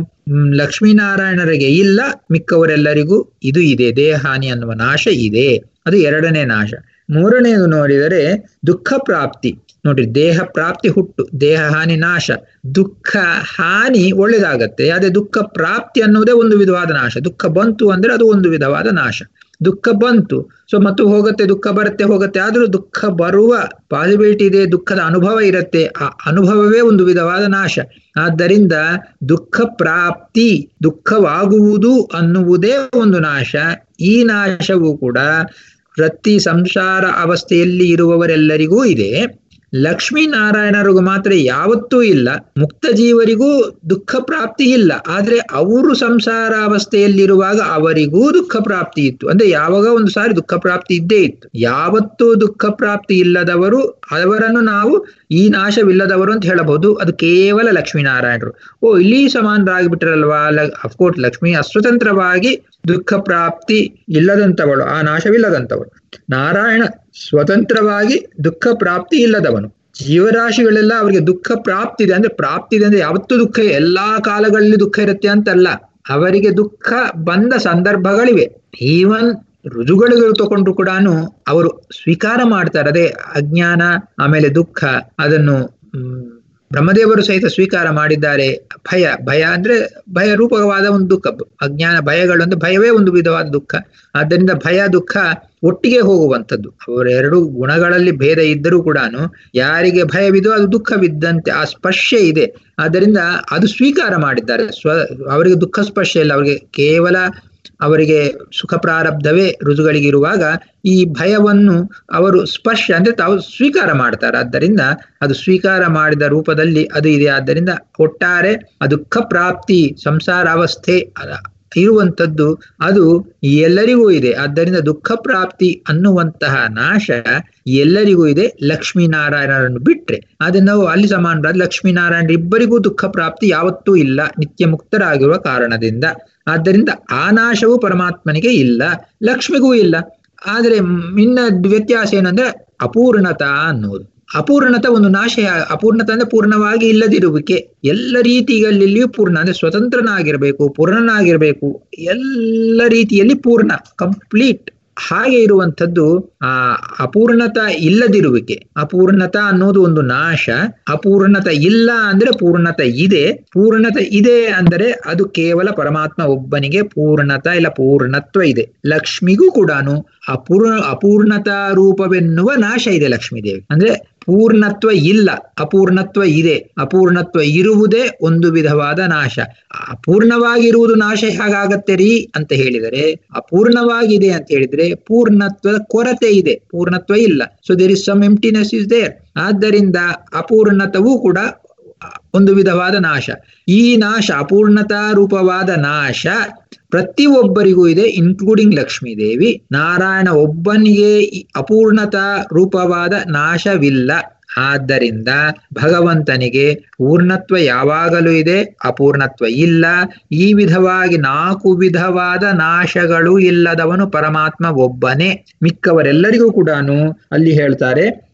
ಲಕ್ಷ್ಮೀನಾರಾಯಣರಿಗೆ ಇಲ್ಲ ಮಿಕ್ಕವರೆಲ್ಲರಿಗೂ ಇದು ಇದೆ ದೇಹಾನಿ ಅನ್ನುವ ನಾಶ ಇದೆ ಅದು ಎರಡನೇ ನಾಶ ಮೂರನೆಯದು ನೋಡಿದರೆ ದುಃಖ ಪ್ರಾಪ್ತಿ ನೋಡ್ರಿ ದೇಹ ಪ್ರಾಪ್ತಿ ಹುಟ್ಟು ದೇಹ ಹಾನಿ ನಾಶ ದುಃಖ ಹಾನಿ ಒಳ್ಳೇದಾಗತ್ತೆ ಅದೇ ದುಃಖ ಪ್ರಾಪ್ತಿ ಅನ್ನುವುದೇ ಒಂದು ವಿಧವಾದ ನಾಶ ದುಃಖ ಬಂತು ಅಂದ್ರೆ ಅದು ಒಂದು ವಿಧವಾದ ನಾಶ ದುಃಖ ಬಂತು ಸೊ ಮತ್ತು ಹೋಗುತ್ತೆ ದುಃಖ ಬರುತ್ತೆ ಹೋಗುತ್ತೆ ಆದ್ರೂ ದುಃಖ ಬರುವ ಪಾಸಿಬಿಲಿಟಿ ಇದೆ ದುಃಖದ ಅನುಭವ ಇರುತ್ತೆ ಆ ಅನುಭವವೇ ಒಂದು ವಿಧವಾದ ನಾಶ ಆದ್ದರಿಂದ ದುಃಖ ಪ್ರಾಪ್ತಿ ದುಃಖವಾಗುವುದು ಅನ್ನುವುದೇ ಒಂದು ನಾಶ ಈ ನಾಶವು ಕೂಡ ಪ್ರತಿ ಸಂಸಾರ ಅವಸ್ಥೆಯಲ್ಲಿ ಇರುವವರೆಲ್ಲರಿಗೂ ಇದೆ ಲಕ್ಷ್ಮೀನಾರಾಯಣರಿಗೂ ಮಾತ್ರ ಯಾವತ್ತೂ ಇಲ್ಲ ಮುಕ್ತ ಜೀವರಿಗೂ ದುಃಖ ಪ್ರಾಪ್ತಿ ಇಲ್ಲ ಆದ್ರೆ ಅವರು ಸಂಸಾರ ಅವಸ್ಥೆಯಲ್ಲಿರುವಾಗ ಅವರಿಗೂ ದುಃಖ ಪ್ರಾಪ್ತಿ ಇತ್ತು ಅಂದ್ರೆ ಯಾವಾಗ ಒಂದು ಸಾರಿ ದುಃಖ ಪ್ರಾಪ್ತಿ ಇದ್ದೇ ಇತ್ತು ಯಾವತ್ತೂ ದುಃಖ ಪ್ರಾಪ್ತಿ ಇಲ್ಲದವರು ಅವರನ್ನು ನಾವು ಈ ನಾಶವಿಲ್ಲದವರು ಅಂತ ಹೇಳಬಹುದು ಅದು ಕೇವಲ ಲಕ್ಷ್ಮೀನಾರಾಯಣರು ಓ ಇಲ್ಲಿ ಸಮಾನರಾಗಿಬಿಟ್ರಲ್ವಾ ಅಫ್ಕೋರ್ಸ್ ಲಕ್ಷ್ಮಿ ಅಸ್ವತಂತ್ರವಾಗಿ ದುಃಖ ಪ್ರಾಪ್ತಿ ಇಲ್ಲದಂತವಳು ಆ ನಾಶವಿಲ್ಲದಂತವಳು ನಾರಾಯಣ ಸ್ವತಂತ್ರವಾಗಿ ದುಃಖ ಪ್ರಾಪ್ತಿ ಇಲ್ಲದವನು ಜೀವರಾಶಿಗಳೆಲ್ಲ ಅವರಿಗೆ ದುಃಖ ಪ್ರಾಪ್ತಿ ಇದೆ ಅಂದ್ರೆ ಪ್ರಾಪ್ತಿ ಇದೆ ಅಂದ್ರೆ ಯಾವತ್ತೂ ದುಃಖ ಎಲ್ಲಾ ಕಾಲಗಳಲ್ಲಿ ದುಃಖ ಇರುತ್ತೆ ಅಂತಲ್ಲ ಅವರಿಗೆ ದುಃಖ ಬಂದ ಸಂದರ್ಭಗಳಿವೆ ಈವನ್ ರುಜುಗಳು ತಗೊಂಡ್ರು ಕೂಡ ಅವರು ಸ್ವೀಕಾರ ಮಾಡ್ತಾರೆ ಅದೇ ಅಜ್ಞಾನ ಆಮೇಲೆ ದುಃಖ ಅದನ್ನು ಬ್ರಹ್ಮದೇವರು ಸಹಿತ ಸ್ವೀಕಾರ ಮಾಡಿದ್ದಾರೆ ಭಯ ಭಯ ಅಂದ್ರೆ ಭಯ ರೂಪವಾದ ಒಂದು ದುಃಖ ಅಜ್ಞಾನ ಭಯಗಳು ಅಂದ್ರೆ ಭಯವೇ ಒಂದು ವಿಧವಾದ ದುಃಖ ಆದ್ದರಿಂದ ಭಯ ದುಃಖ ಒಟ್ಟಿಗೆ ಹೋಗುವಂಥದ್ದು ಅವರ ಎರಡು ಗುಣಗಳಲ್ಲಿ ಭೇದ ಇದ್ದರೂ ಕೂಡ ಯಾರಿಗೆ ಭಯವಿದೋ ಅದು ದುಃಖವಿದ್ದಂತೆ ಆ ಸ್ಪರ್ಶ ಇದೆ ಆದ್ದರಿಂದ ಅದು ಸ್ವೀಕಾರ ಮಾಡಿದ್ದಾರೆ ಸ್ವ ಅವರಿಗೆ ದುಃಖ ಸ್ಪರ್ಶ ಇಲ್ಲ ಅವರಿಗೆ ಕೇವಲ ಅವರಿಗೆ ಸುಖ ಪ್ರಾರಬ್ಧವೇ ಋತುಗಳಿಗಿರುವಾಗ ಈ ಭಯವನ್ನು ಅವರು ಸ್ಪರ್ಶ ಅಂದ್ರೆ ತಾವು ಸ್ವೀಕಾರ ಮಾಡ್ತಾರೆ ಆದ್ದರಿಂದ ಅದು ಸ್ವೀಕಾರ ಮಾಡಿದ ರೂಪದಲ್ಲಿ ಅದು ಇದೆ ಆದ್ದರಿಂದ ಒಟ್ಟಾರೆ ಆ ದುಃಖ ಪ್ರಾಪ್ತಿ ಸಂಸಾರ ಅವಸ್ಥೆ ಇರುವಂಥದ್ದು ಅದು ಎಲ್ಲರಿಗೂ ಇದೆ ಆದ್ದರಿಂದ ದುಃಖ ಪ್ರಾಪ್ತಿ ಅನ್ನುವಂತಹ ನಾಶ ಎಲ್ಲರಿಗೂ ಇದೆ ಲಕ್ಷ್ಮೀನಾರಾಯಣರನ್ನು ಬಿಟ್ರೆ ಅದನ್ನ ನಾವು ಅಲ್ಲಿ ಸಮಾನರಾದ ಲಕ್ಷ್ಮೀನಾರಾಯಣ ಇಬ್ಬರಿಗೂ ದುಃಖ ಪ್ರಾಪ್ತಿ ಯಾವತ್ತೂ ಇಲ್ಲ ನಿತ್ಯ ಮುಕ್ತರಾಗಿರುವ ಕಾರಣದಿಂದ ಆದ್ದರಿಂದ ಆ ನಾಶವು ಪರಮಾತ್ಮನಿಗೆ ಇಲ್ಲ ಲಕ್ಷ್ಮಿಗೂ ಇಲ್ಲ ಆದ್ರೆ ಇನ್ನ ವ್ಯತ್ಯಾಸ ಏನಂದ್ರೆ ಅಪೂರ್ಣತಾ ಅನ್ನುವುದು ಅಪೂರ್ಣತ ಒಂದು ನಾಶ ಅಪೂರ್ಣತ ಅಂದ್ರೆ ಪೂರ್ಣವಾಗಿ ಇಲ್ಲದಿರುವಿಕೆ ಎಲ್ಲ ರೀತಿಗಳಲ್ಲಿಯೂ ಪೂರ್ಣ ಅಂದ್ರೆ ಸ್ವತಂತ್ರನಾಗಿರ್ಬೇಕು ಪೂರ್ಣನಾಗಿರ್ಬೇಕು ಎಲ್ಲ ರೀತಿಯಲ್ಲಿ ಪೂರ್ಣ ಕಂಪ್ಲೀಟ್ ಹಾಗೆ ಇರುವಂಥದ್ದು ಆ ಅಪೂರ್ಣತ ಇಲ್ಲದಿರುವಿಕೆ ಅಪೂರ್ಣತ ಅನ್ನೋದು ಒಂದು ನಾಶ ಅಪೂರ್ಣತ ಇಲ್ಲ ಅಂದ್ರೆ ಪೂರ್ಣತ ಇದೆ ಪೂರ್ಣತ ಇದೆ ಅಂದರೆ ಅದು ಕೇವಲ ಪರಮಾತ್ಮ ಒಬ್ಬನಿಗೆ ಪೂರ್ಣತ ಇಲ್ಲ ಪೂರ್ಣತ್ವ ಇದೆ ಲಕ್ಷ್ಮಿಗೂ ಕೂಡ ಅಪೂರ್ಣ ಅಪೂರ್ಣತಾ ರೂಪವೆನ್ನುವ ನಾಶ ಇದೆ ಲಕ್ಷ್ಮೀದೇವಿ ಅಂದ್ರೆ ಪೂರ್ಣತ್ವ ಇಲ್ಲ ಅಪೂರ್ಣತ್ವ ಇದೆ ಅಪೂರ್ಣತ್ವ ಇರುವುದೇ ಒಂದು ವಿಧವಾದ ನಾಶ ಅಪೂರ್ಣವಾಗಿರುವುದು ನಾಶ ಹೇಗಾಗತ್ತೆ ರೀ ಅಂತ ಹೇಳಿದರೆ ಅಪೂರ್ಣವಾಗಿದೆ ಅಂತ ಹೇಳಿದ್ರೆ ಪೂರ್ಣತ್ವದ ಕೊರತೆ ಇದೆ ಪೂರ್ಣತ್ವ ಇಲ್ಲ so there is some emptiness is there ಆದ್ದರಿಂದ ಅಪೂರ್ಣತವೂ ಕೂಡ ಒಂದು ವಿಧವಾದ ನಾಶ ಈ ನಾಶ ಅಪೂರ್ಣತಾ ರೂಪವಾದ ನಾಶ ಪ್ರತಿಯೊಬ್ಬರಿಗೂ ಇದೆ ಇನ್ಕ್ಲೂಡಿಂಗ್ ಲಕ್ಷ್ಮೀದೇವಿ ನಾರಾಯಣ ಒಬ್ಬನಿಗೆ ಅಪೂರ್ಣತಾ ರೂಪವಾದ ನಾಶವಿಲ್ಲ ಆದ್ದರಿಂದ ಭಗವಂತನಿಗೆ ಪೂರ್ಣತ್ವ ಯಾವಾಗಲೂ ಇದೆ ಅಪೂರ್ಣತ್ವ ಇಲ್ಲ ಈ ವಿಧವಾಗಿ ನಾಲ್ಕು ವಿಧವಾದ ನಾಶಗಳು ಇಲ್ಲದವನು ಪರಮಾತ್ಮ ಒಬ್ಬನೇ ಮಿಕ್ಕವರೆಲ್ಲರಿಗೂ ಕೂಡ ಅಲ್ಲಿ ಹೇಳ್ತಾರೆ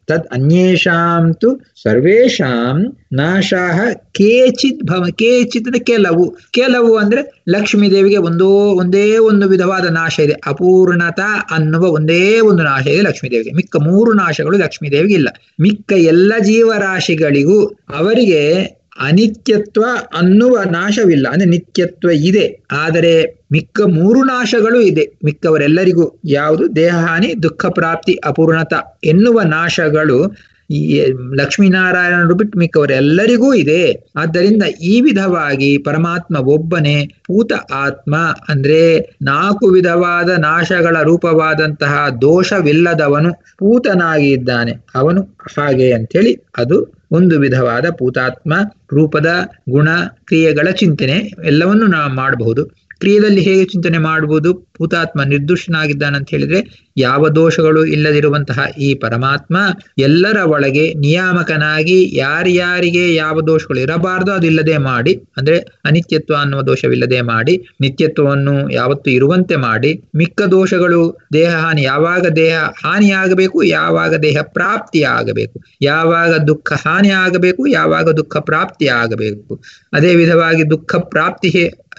ತದ್ ಅನ್ಯೇಷಾಂ ತು ಸರ್ವೇಷಾಂ ನಾಶಾಹ ಕೇಚಿತ್ ಭವ ಕೇಚಿತ್ ಅಂದ್ರೆ ಕೆಲವು ಕೆಲವು ಅಂದ್ರೆ ಲಕ್ಷ್ಮೀ ದೇವಿಗೆ ಒಂದೋ ಒಂದೇ ಒಂದು ವಿಧವಾದ ನಾಶ ಇದೆ ಅಪೂರ್ಣತ ಅನ್ನುವ ಒಂದೇ ಒಂದು ನಾಶ ಇದೆ ಲಕ್ಷ್ಮೀ ದೇವಿಗೆ ಮಿಕ್ಕ ಮೂರು ನಾಶಗಳು ಲಕ್ಷ್ಮೀ ದೇವಿಗೆ ಇಲ್ಲ ಮಿಕ್ಕ ಎಲ್ಲ ಜೀವರಾಶಿಗಳಿಗೂ ಅವರಿಗೆ ಅನಿತ್ಯತ್ವ ಅನ್ನುವ ನಾಶವಿಲ್ಲ ಅಂದ್ರೆ ನಿತ್ಯತ್ವ ಇದೆ ಆದರೆ ಮಿಕ್ಕ ಮೂರು ನಾಶಗಳು ಇದೆ ಮಿಕ್ಕವರೆಲ್ಲರಿಗೂ ಯಾವುದು ದೇಹಹಾನಿ ದುಃಖ ಪ್ರಾಪ್ತಿ ಅಪೂರ್ಣತ ಎನ್ನುವ ನಾಶಗಳು ಈ ಲಕ್ಷ್ಮೀನಾರಾಯಣರು ಬಿಟ್ಟು ಮಿಕ್ಕವರೆಲ್ಲರಿಗೂ ಇದೆ ಆದ್ದರಿಂದ ಈ ವಿಧವಾಗಿ ಪರಮಾತ್ಮ ಒಬ್ಬನೇ ಪೂತ ಆತ್ಮ ಅಂದ್ರೆ ನಾಲ್ಕು ವಿಧವಾದ ನಾಶಗಳ ರೂಪವಾದಂತಹ ದೋಷವಿಲ್ಲದವನು ಪೂತನಾಗಿ ಇದ್ದಾನೆ ಅವನು ಹಾಗೆ ಅಂಥೇಳಿ ಅದು ಒಂದು ವಿಧವಾದ ಪೂತಾತ್ಮ ರೂಪದ ಗುಣ ಕ್ರಿಯೆಗಳ ಚಿಂತನೆ ಎಲ್ಲವನ್ನು ನಾವು ಮಾಡಬಹುದು ಕ್ರಿಯೆಯಲ್ಲಿ ಹೇಗೆ ಚಿಂತನೆ ಮಾಡುವುದು ಭೂತಾತ್ಮ ನಿರ್ದುಷ್ಟನಾಗಿದ್ದಾನೆ ಅಂತ ಹೇಳಿದ್ರೆ ಯಾವ ದೋಷಗಳು ಇಲ್ಲದಿರುವಂತಹ ಈ ಪರಮಾತ್ಮ ಎಲ್ಲರ ಒಳಗೆ ನಿಯಾಮಕನಾಗಿ ಯಾರ್ಯಾರಿಗೆ ಯಾವ ದೋಷಗಳು ಇರಬಾರ್ದು ಅದು ಇಲ್ಲದೆ ಮಾಡಿ ಅಂದ್ರೆ ಅನಿತ್ಯತ್ವ ಅನ್ನುವ ದೋಷವಿಲ್ಲದೆ ಮಾಡಿ ನಿತ್ಯತ್ವವನ್ನು ಯಾವತ್ತು ಇರುವಂತೆ ಮಾಡಿ ಮಿಕ್ಕ ದೋಷಗಳು ದೇಹ ಹಾನಿ ಯಾವಾಗ ದೇಹ ಹಾನಿಯಾಗಬೇಕು ಯಾವಾಗ ದೇಹ ಪ್ರಾಪ್ತಿ ಆಗಬೇಕು ಯಾವಾಗ ದುಃಖ ಹಾನಿ ಆಗಬೇಕು ಯಾವಾಗ ದುಃಖ ಪ್ರಾಪ್ತಿ ಆಗಬೇಕು ಅದೇ ವಿಧವಾಗಿ ದುಃಖ ಪ್ರಾಪ್ತಿ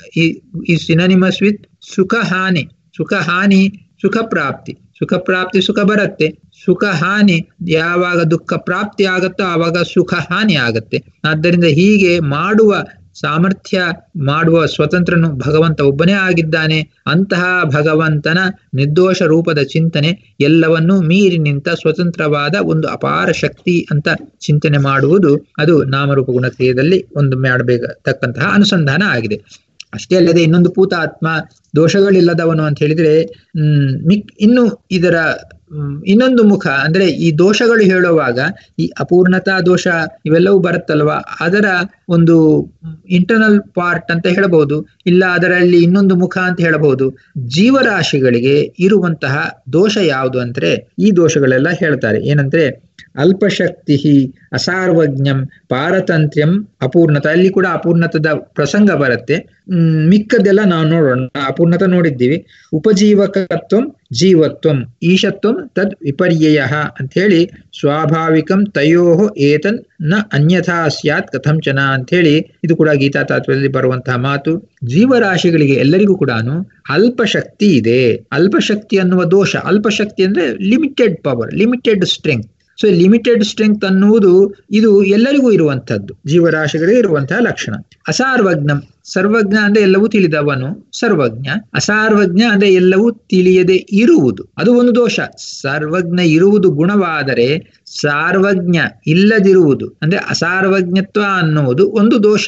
ಈ ಸಿನನಿಮಸ್ ವಿತ್ ಸುಖ ಹಾನಿ ಸುಖ ಹಾನಿ ಸುಖ ಪ್ರಾಪ್ತಿ ಸುಖ ಪ್ರಾಪ್ತಿ ಸುಖ ಬರುತ್ತೆ ಸುಖ ಹಾನಿ ಯಾವಾಗ ದುಃಖ ಪ್ರಾಪ್ತಿ ಆಗುತ್ತೋ ಆವಾಗ ಸುಖ ಹಾನಿ ಆಗತ್ತೆ ಆದ್ದರಿಂದ ಹೀಗೆ ಮಾಡುವ ಸಾಮರ್ಥ್ಯ ಮಾಡುವ ಸ್ವತಂತ್ರನು ಭಗವಂತ ಒಬ್ಬನೇ ಆಗಿದ್ದಾನೆ ಅಂತಹ ಭಗವಂತನ ನಿರ್ದೋಷ ರೂಪದ ಚಿಂತನೆ ಎಲ್ಲವನ್ನೂ ಮೀರಿ ನಿಂತ ಸ್ವತಂತ್ರವಾದ ಒಂದು ಅಪಾರ ಶಕ್ತಿ ಅಂತ ಚಿಂತನೆ ಮಾಡುವುದು ಅದು ನಾಮರೂಪ ಗುಣಕ್ರಿಯೆಯಲ್ಲಿ ಒಂದು ಮಾಡಬೇಕತಕ್ಕಂತಹ ಅನುಸಂಧಾನ ಆಗಿದೆ ಅಷ್ಟೇ ಅಲ್ಲದೆ ಇನ್ನೊಂದು ಪೂತ ಆತ್ಮ ದೋಷಗಳಿಲ್ಲದವನು ಅಂತ ಹೇಳಿದ್ರೆ ಹ್ಮ್ ಮಿಕ್ ಇನ್ನು ಇದರ ಇನ್ನೊಂದು ಮುಖ ಅಂದ್ರೆ ಈ ದೋಷಗಳು ಹೇಳುವಾಗ ಈ ಅಪೂರ್ಣತಾ ದೋಷ ಇವೆಲ್ಲವೂ ಬರುತ್ತಲ್ವಾ ಅದರ ಒಂದು ಇಂಟರ್ನಲ್ ಪಾರ್ಟ್ ಅಂತ ಹೇಳಬಹುದು ಇಲ್ಲ ಅದರಲ್ಲಿ ಇನ್ನೊಂದು ಮುಖ ಅಂತ ಹೇಳಬಹುದು ಜೀವರಾಶಿಗಳಿಗೆ ಇರುವಂತಹ ದೋಷ ಯಾವುದು ಅಂದ್ರೆ ಈ ದೋಷಗಳೆಲ್ಲ ಹೇಳ್ತಾರೆ ಏನಂದ್ರೆ ಅಲ್ಪಶಕ್ತಿ ಅಸಾರ್ವಜ್ಞಂ ಪಾರತಂತ್ರ್ಯಂ ಅಪೂರ್ಣತ ಅಲ್ಲಿ ಕೂಡ ಅಪೂರ್ಣತದ ಪ್ರಸಂಗ ಬರುತ್ತೆ ಹ್ಮ್ ಮಿಕ್ಕದೆಲ್ಲ ನಾವು ನೋಡೋಣ ಅಪೂರ್ಣತ ನೋಡಿದ್ದೀವಿ ಉಪಜೀವಕತ್ವಂ ಜೀವತ್ವಂ ಈಶತ್ವಂ ತದ್ ವಿಪರ್ಯಯ ಅಂತ ಹೇಳಿ ಸ್ವಾಭಾವಿಕಂ ತಯೋ ಏತನ್ ನ ಅನ್ಯಥಾ ಸ್ಯಾತ್ ಕಥಂಚನ ಅಂತ ಹೇಳಿ ಇದು ಕೂಡ ಗೀತಾ ತಾತ್ವದಲ್ಲಿ ಬರುವಂತಹ ಮಾತು ಜೀವರಾಶಿಗಳಿಗೆ ಎಲ್ಲರಿಗೂ ಕೂಡ ಅಲ್ಪಶಕ್ತಿ ಇದೆ ಅಲ್ಪಶಕ್ತಿ ಅನ್ನುವ ದೋಷ ಅಲ್ಪಶಕ್ತಿ ಅಂದ್ರೆ limited power limited strength so limited strength ಅನ್ನುವುದು ಇದು ಎಲ್ಲರಿಗೂ ಇರುವಂತಹದ್ದು ಜೀವರಾಶಿಗಳಿಗೆ ಇರುವಂತಹ ಲಕ್ಷಣ ಅಸಾರ್ವಜ್ಞಂ ಸರ್ವಜ್ಞ ಅಂದ್ರೆ ಎಲ್ಲವೂ ತಿಳಿದವನು ಸರ್ವಜ್ಞ ಅಸಾರ್ವಜ್ಞ ಅಂದ್ರೆ ಎಲ್ಲವೂ ತಿಳಿಯದೆ ಇರುವುದು ಅದು ಒಂದು ದೋಷ ಸರ್ವಜ್ಞ ಇರುವುದು ಗುಣವಾದರೆ ಸಾರ್ವಜ್ಞ ಇಲ್ಲದಿರುವುದು ಅಂದ್ರೆ ಅಸಾರ್ವಜ್ಞತ್ವ ಅನ್ನುವುದು ಒಂದು ದೋಷ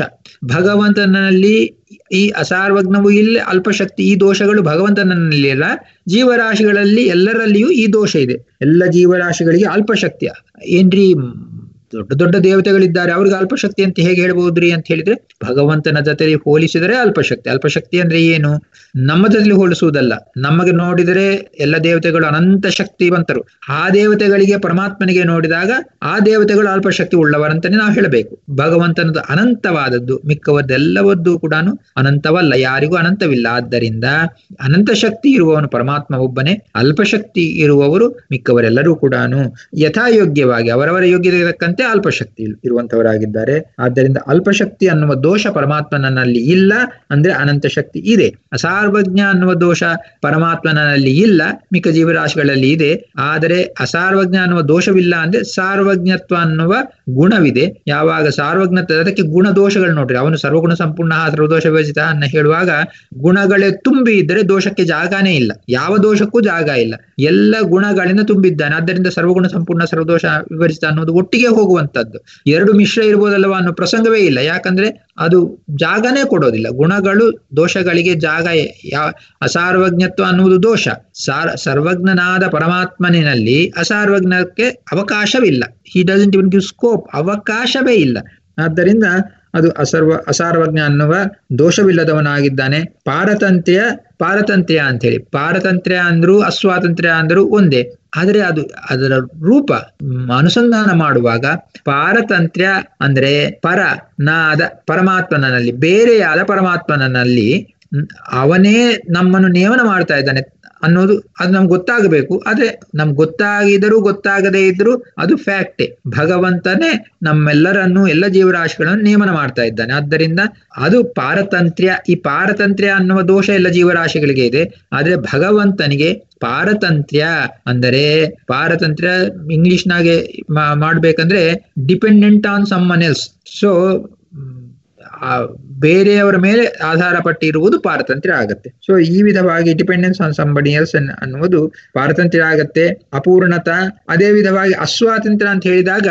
ಭಗವಂತನಲ್ಲಿ ಈ ಅಸಾರ್ವಜ್ಞವು ಇಲ್ಲ ಅಲ್ಪಶಕ್ತಿ ಈ ದೋಷಗಳು ಭಗವಂತನಲ್ಲಿ ಇಲ್ಲ ಜೀವರಾಶಿಗಳಲ್ಲಿ ಎಲ್ಲರಲ್ಲಿಯೂ ಈ ದೋಷ ಇದೆ ಎಲ್ಲ ಜೀವರಾಶಿಗಳಿಗೆ ಅಲ್ಪಶಕ್ತಿಯ ಏನ್ರಿ ದೊಡ್ಡ ದೊಡ್ಡ ದೇವತೆಗಳಿದ್ದಾರೆ ಅವ್ರಿಗೆ ಅಲ್ಪಶಕ್ತಿ ಅಂತ ಹೇಗೆ ಹೇಳ್ಬಹುದ್ರಿ ಅಂತ ಹೇಳಿದ್ರೆ ಭಗವಂತನ ಜೊತೆಲಿ ಹೋಲಿಸಿದರೆ ಅಲ್ಪಶಕ್ತಿ ಅಲ್ಪಶಕ್ತಿ ಅಂದ್ರೆ ಏನು ನಮ್ಮ ಜೊತೆಲಿ ಹೋಲಿಸುವುದಲ್ಲ ನಮಗೆ ನೋಡಿದರೆ ಎಲ್ಲ ದೇವತೆಗಳು ಅನಂತ ಶಕ್ತಿವಂತರು ಆ ದೇವತೆಗಳಿಗೆ ಪರಮಾತ್ಮನಿಗೆ ನೋಡಿದಾಗ ಆ ದೇವತೆಗಳು ಅಲ್ಪಶಕ್ತಿ ಉಳ್ಳವರಂತಾನೆ ನಾವು ಹೇಳಬೇಕು ಭಗವಂತನದು ಅನಂತವಾದದ್ದು ಮಿಕ್ಕವದ್ದೆಲ್ಲವದ್ದು ಕೂಡ ಅನಂತವಲ್ಲ ಯಾರಿಗೂ ಅನಂತವಿಲ್ಲ ಆದ್ದರಿಂದ ಅನಂತ ಶಕ್ತಿ ಇರುವವನು ಪರಮಾತ್ಮ ಒಬ್ಬನೇ ಅಲ್ಪಶಕ್ತಿ ಇರುವವರು ಮಿಕ್ಕವರೆಲ್ಲರೂ ಕೂಡ ಯಥಾಯೋಗ್ಯವಾಗಿ ಅವರವರ ಯೋಗ್ಯತೆ ತಕ್ಕಂತೆ ಅಲ್ಪಶಕ್ತಿ ಇರುವಂತವರಾಗಿದ್ದಾರೆ ಆದ್ದರಿಂದ ಅಲ್ಪಶಕ್ತಿ ಅನ್ನುವ ದೋಷ ಪರಮಾತ್ಮನಲ್ಲಿ ಇಲ್ಲ ಅಂದ್ರೆ ಅನಂತ ಶಕ್ತಿ ಇದೆ ಅಸಾರ್ವಜ್ಞ ಅನ್ನುವ ದೋಷ ಪರಮಾತ್ಮನಲ್ಲಿ ಇಲ್ಲ ಮಿಕ್ಕ ಜೀವರಾಶಿಗಳಲ್ಲಿ ಇದೆ ಆದರೆ ಅಸಾರ್ವಜ್ಞ ಅನ್ನುವ ದೋಷವಿಲ್ಲ ಅಂದ್ರೆ ಸಾರ್ವಜ್ಞತ್ವ ಅನ್ನುವ ಗುಣವಿದೆ ಯಾವಾಗ ಸಾರ್ವಜ್ಞತ್ವ ಅದಕ್ಕೆ ಗುಣ ದೋಷಗಳು ನೋಡ್ರಿ ಅವನು ಸರ್ವಗುಣ ಸಂಪೂರ್ಣ ಸರ್ವದೋಷ ವಿಭಜಿತ ಅನ್ನ ಹೇಳುವಾಗ ಗುಣಗಳೇ ತುಂಬಿ ಇದ್ದರೆ ದೋಷಕ್ಕೆ ಜಾಗನೇ ಇಲ್ಲ ಯಾವ ದೋಷಕ್ಕೂ ಜಾಗ ಇಲ್ಲ ಎಲ್ಲ ಗುಣಗಳಿಂದ ತುಂಬಿದ್ದಾನೆ ಆದ್ದರಿಂದ ಸರ್ವಗುಣ ಸಂಪೂರ್ಣ ಸರ್ವದೋಷ ವಿಭಜಿತ ಅನ್ನೋದು ಒಟ್ಟಿಗೆ ಹೋಗುವಂತದ್ದು ಎರಡು ಮಿಶ್ರ ಇರ್ಬೋದಲ್ವಾ ಅನ್ನೋ ಪ್ರಸಂಗವೇ ಇಲ್ಲ ಯಾಕಂದ್ರೆ ಅದು ಜಾಗನೇ ಕೊಡೋದಿಲ್ಲ ಗುಣಗಳು ದೋಷಗಳಿಗೆ ಜಾಗ ಯಾವ ಅಸಾರ್ವಜ್ಞತ್ವ ಅನ್ನುವುದು ದೋಷ ಸಾರ್ ಸರ್ವಜ್ಞನಾದ ಪರಮಾತ್ಮನಿನಲ್ಲಿ ಅಸಾರ್ವಜ್ಞಕ್ಕೆ ಅವಕಾಶವಿಲ್ಲ he doesn't even give scope ಅವಕಾಶವೇ ಇಲ್ಲ ಆದ್ದರಿಂದ ಅದು ಅಸರ್ವ ಅಸಾರ್ವಜ್ಞ ಅನ್ನುವ ದೋಷವಿಲ್ಲದವನಾಗಿದ್ದಾನೆ ಪಾರತಂತ್ರ್ಯ ಪಾರತಂತ್ರ್ಯ ಅಂತ ಹೇಳಿ ಪಾರತಂತ್ರ್ಯ ಅಂದ್ರು ಅಸ್ವಾತಂತ್ರ್ಯ ಅಂದ್ರು ಒಂದೇ ಆದರೆ ಅದು ಅದರ ರೂಪ ಅನುಸಂಧಾನ ಮಾಡುವಾಗ ಪಾರತಂತ್ರ್ಯ ಅಂದ್ರೆ ಪರ ನಾದ ಪರಮಾತ್ಮನಲ್ಲಿ ಬೇರೆಯಾದ ಪರಮಾತ್ಮನಲ್ಲಿ ಅವನೇ ನಮ್ಮನ್ನು ನೇಮನ ಮಾಡ್ತಾ ಇದ್ದಾನೆ ಅನ್ನೋದು ಅದು ನಮ್ಗೆ ಗೊತ್ತಾಗಬೇಕು ಆದ್ರೆ ನಮ್ಗೆ ಗೊತ್ತಾಗಿದರೂ ಗೊತ್ತಾಗದೇ ಇದ್ರೂ ಅದು ಫ್ಯಾಕ್ಟೇ ಭಗವಂತನೇ ನಮ್ಮೆಲ್ಲರನ್ನು ಎಲ್ಲ ಜೀವರಾಶಿಗಳನ್ನು ನೇಮನ ಮಾಡ್ತಾ ಇದ್ದಾನೆ ಆದ್ದರಿಂದ ಅದು ಪಾರತಂತ್ರ್ಯ ಈ ಪಾರತಂತ್ರ್ಯ ಅನ್ನುವ ದೋಷ ಎಲ್ಲ ಜೀವರಾಶಿಗಳಿಗೆ ಇದೆ ಆದ್ರೆ ಭಗವಂತನಿಗೆ ಪಾರತಂತ್ರ್ಯ ಅಂದರೆ ಪಾರತಂತ್ರ್ಯ ಇಂಗ್ಲಿಷ್ನಾಗೆ ಮಾಡ್ಬೇಕಂದ್ರೆ dependent on someone else so ಬೇರೆಯವರ ಮೇಲೆ ಆಧಾರ ಪಟ್ಟಿರುವುದು ಪಾರತಂತ್ರ್ಯ ಆಗತ್ತೆ ಸೊ ಈ ವಿಧವಾಗಿ ಡಿಪೆಂಡೆನ್ಸ್ ಆನ್ ಸಂಬಡಿ ಎಲ್ಸ್ ಅನ್ನುವುದು ಪಾರತಂತ್ರ್ಯ ಆಗತ್ತೆ ಅಪೂರ್ಣತ ಅದೇ ವಿಧವಾಗಿ ಅಸ್ವಾತಂತ್ರ್ಯ ಅಂತ ಹೇಳಿದಾಗ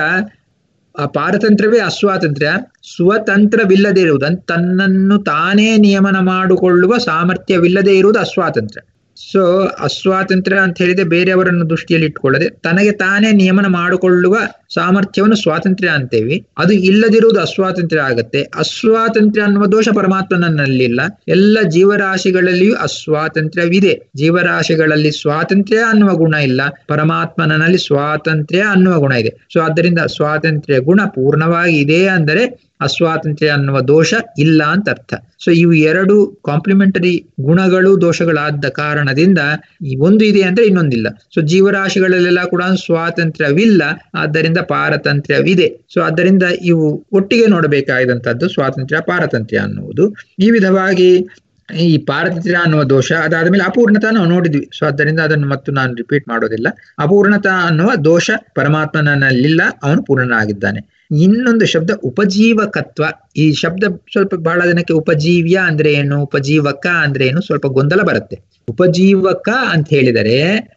ಆ ಪಾರತಂತ್ರ್ಯವೇ ಅಸ್ವಾತಂತ್ರ್ಯ ಸ್ವತಂತ್ರವಿಲ್ಲದೆ ಇರುವುದು ತನ್ನನ್ನು ತಾನೇ ನಿಯಮನ ಮಾಡಿಕೊಳ್ಳುವ ಸಾಮರ್ಥ್ಯವಿಲ್ಲದೆ ಇರುವುದು ಅಸ್ವಾತಂತ್ರ್ಯ ಸೊ ಅಸ್ವಾತಂತ್ರ್ಯ ಅಂತ ಹೇಳಿದ್ರೆ ಬೇರೆಯವರನ್ನು ದೃಷ್ಟಿಯಲ್ಲಿ ಇಟ್ಕೊಳ್ಳದೆ ತನಗೆ ತಾನೇ ನಿಯಮನ ಮಾಡಿಕೊಳ್ಳುವ ಸಾಮರ್ಥ್ಯವನ್ನು ಸ್ವಾತಂತ್ರ್ಯ ಅಂತೇವಿ ಅದು ಇಲ್ಲದಿರುವುದು ಅಸ್ವಾತಂತ್ರ್ಯ ಆಗತ್ತೆ ಅಸ್ವಾತಂತ್ರ್ಯ ಅನ್ನುವ ದೋಷ ಪರಮಾತ್ಮನಲ್ಲಿಲ್ಲ ಎಲ್ಲ ಜೀವರಾಶಿಗಳಲ್ಲಿಯೂ ಅಸ್ವಾತಂತ್ರ್ಯವಿದೆ ಜೀವರಾಶಿಗಳಲ್ಲಿ ಸ್ವಾತಂತ್ರ್ಯ ಅನ್ನುವ ಗುಣ ಇಲ್ಲ ಪರಮಾತ್ಮನಲ್ಲಿ ಸ್ವಾತಂತ್ರ್ಯ ಅನ್ನುವ ಗುಣ ಇದೆ ಸೊ ಆದ್ದರಿಂದ ಸ್ವಾತಂತ್ರ್ಯ ಗುಣ ಪೂರ್ಣವಾಗಿ ಇದೆ ಅಂದರೆ ಅಸ್ವಾತಂತ್ರ್ಯ ಅನ್ನುವ ದೋಷ ಇಲ್ಲ ಅಂತ ಅರ್ಥ ಸೊ ಇವು ಎರಡು ಕಾಂಪ್ಲಿಮೆಂಟರಿ ಗುಣಗಳು ದೋಷಗಳಾದ ಕಾರಣದಿಂದ ಈ ಒಂದು ಇದೆ ಅಂದ್ರೆ ಇನ್ನೊಂದಿಲ್ಲ ಸೊ ಜೀವರಾಶಿಗಳಲ್ಲೆಲ್ಲ ಕೂಡ ಸ್ವಾತಂತ್ರ್ಯವಿಲ್ಲ ಆದ್ದರಿಂದ ಪಾರತಂತ್ರ್ಯವಿದೆ ಸೊ ಆದ್ದರಿಂದ ಇವು ಒಟ್ಟಿಗೆ ನೋಡಬೇಕಾದಂತದ್ದು ಸ್ವಾತಂತ್ರ್ಯ ಪಾರತಂತ್ರ್ಯ ಅನ್ನುವುದು ಈ ವಿಧವಾಗಿ ಈ ಪಾರತಂತ್ರ್ಯ ಅನ್ನುವ ದೋಷ ಅದಾದ್ಮೇಲೆ ಅಪೂರ್ಣತ ನಾವು ನೋಡಿದ್ವಿ ಸೊ ಆದ್ದರಿಂದ ಅದನ್ನು ಮತ್ತು ನಾನು ರಿಪೀಟ್ ಮಾಡೋದಿಲ್ಲ ಅಪೂರ್ಣತ ಅನ್ನುವ ದೋಷ ಪರಮಾತ್ಮನಲ್ಲಿಲ್ಲ ಅವನು ಪೂರ್ಣನಾಗಿದ್ದಾನೆ ಇನ್ನೊಂದು ಶಬ್ದ ಉಪಜೀವಕತ್ವ ಈ ಶಬ್ದ ಸ್ವಲ್ಪ ಬಹಳ ಜನಕ್ಕೆ ಉಪಜೀವ್ಯ ಅಂದ್ರೆ ಏನು ಉಪಜೀವಕ ಅಂದ್ರೆ ಏನು ಸ್ವಲ್ಪ ಗೊಂದಲ ಬರುತ್ತೆ ಉಪಜೀವಕ ಅಂತ ಹೇಳಿದರೆ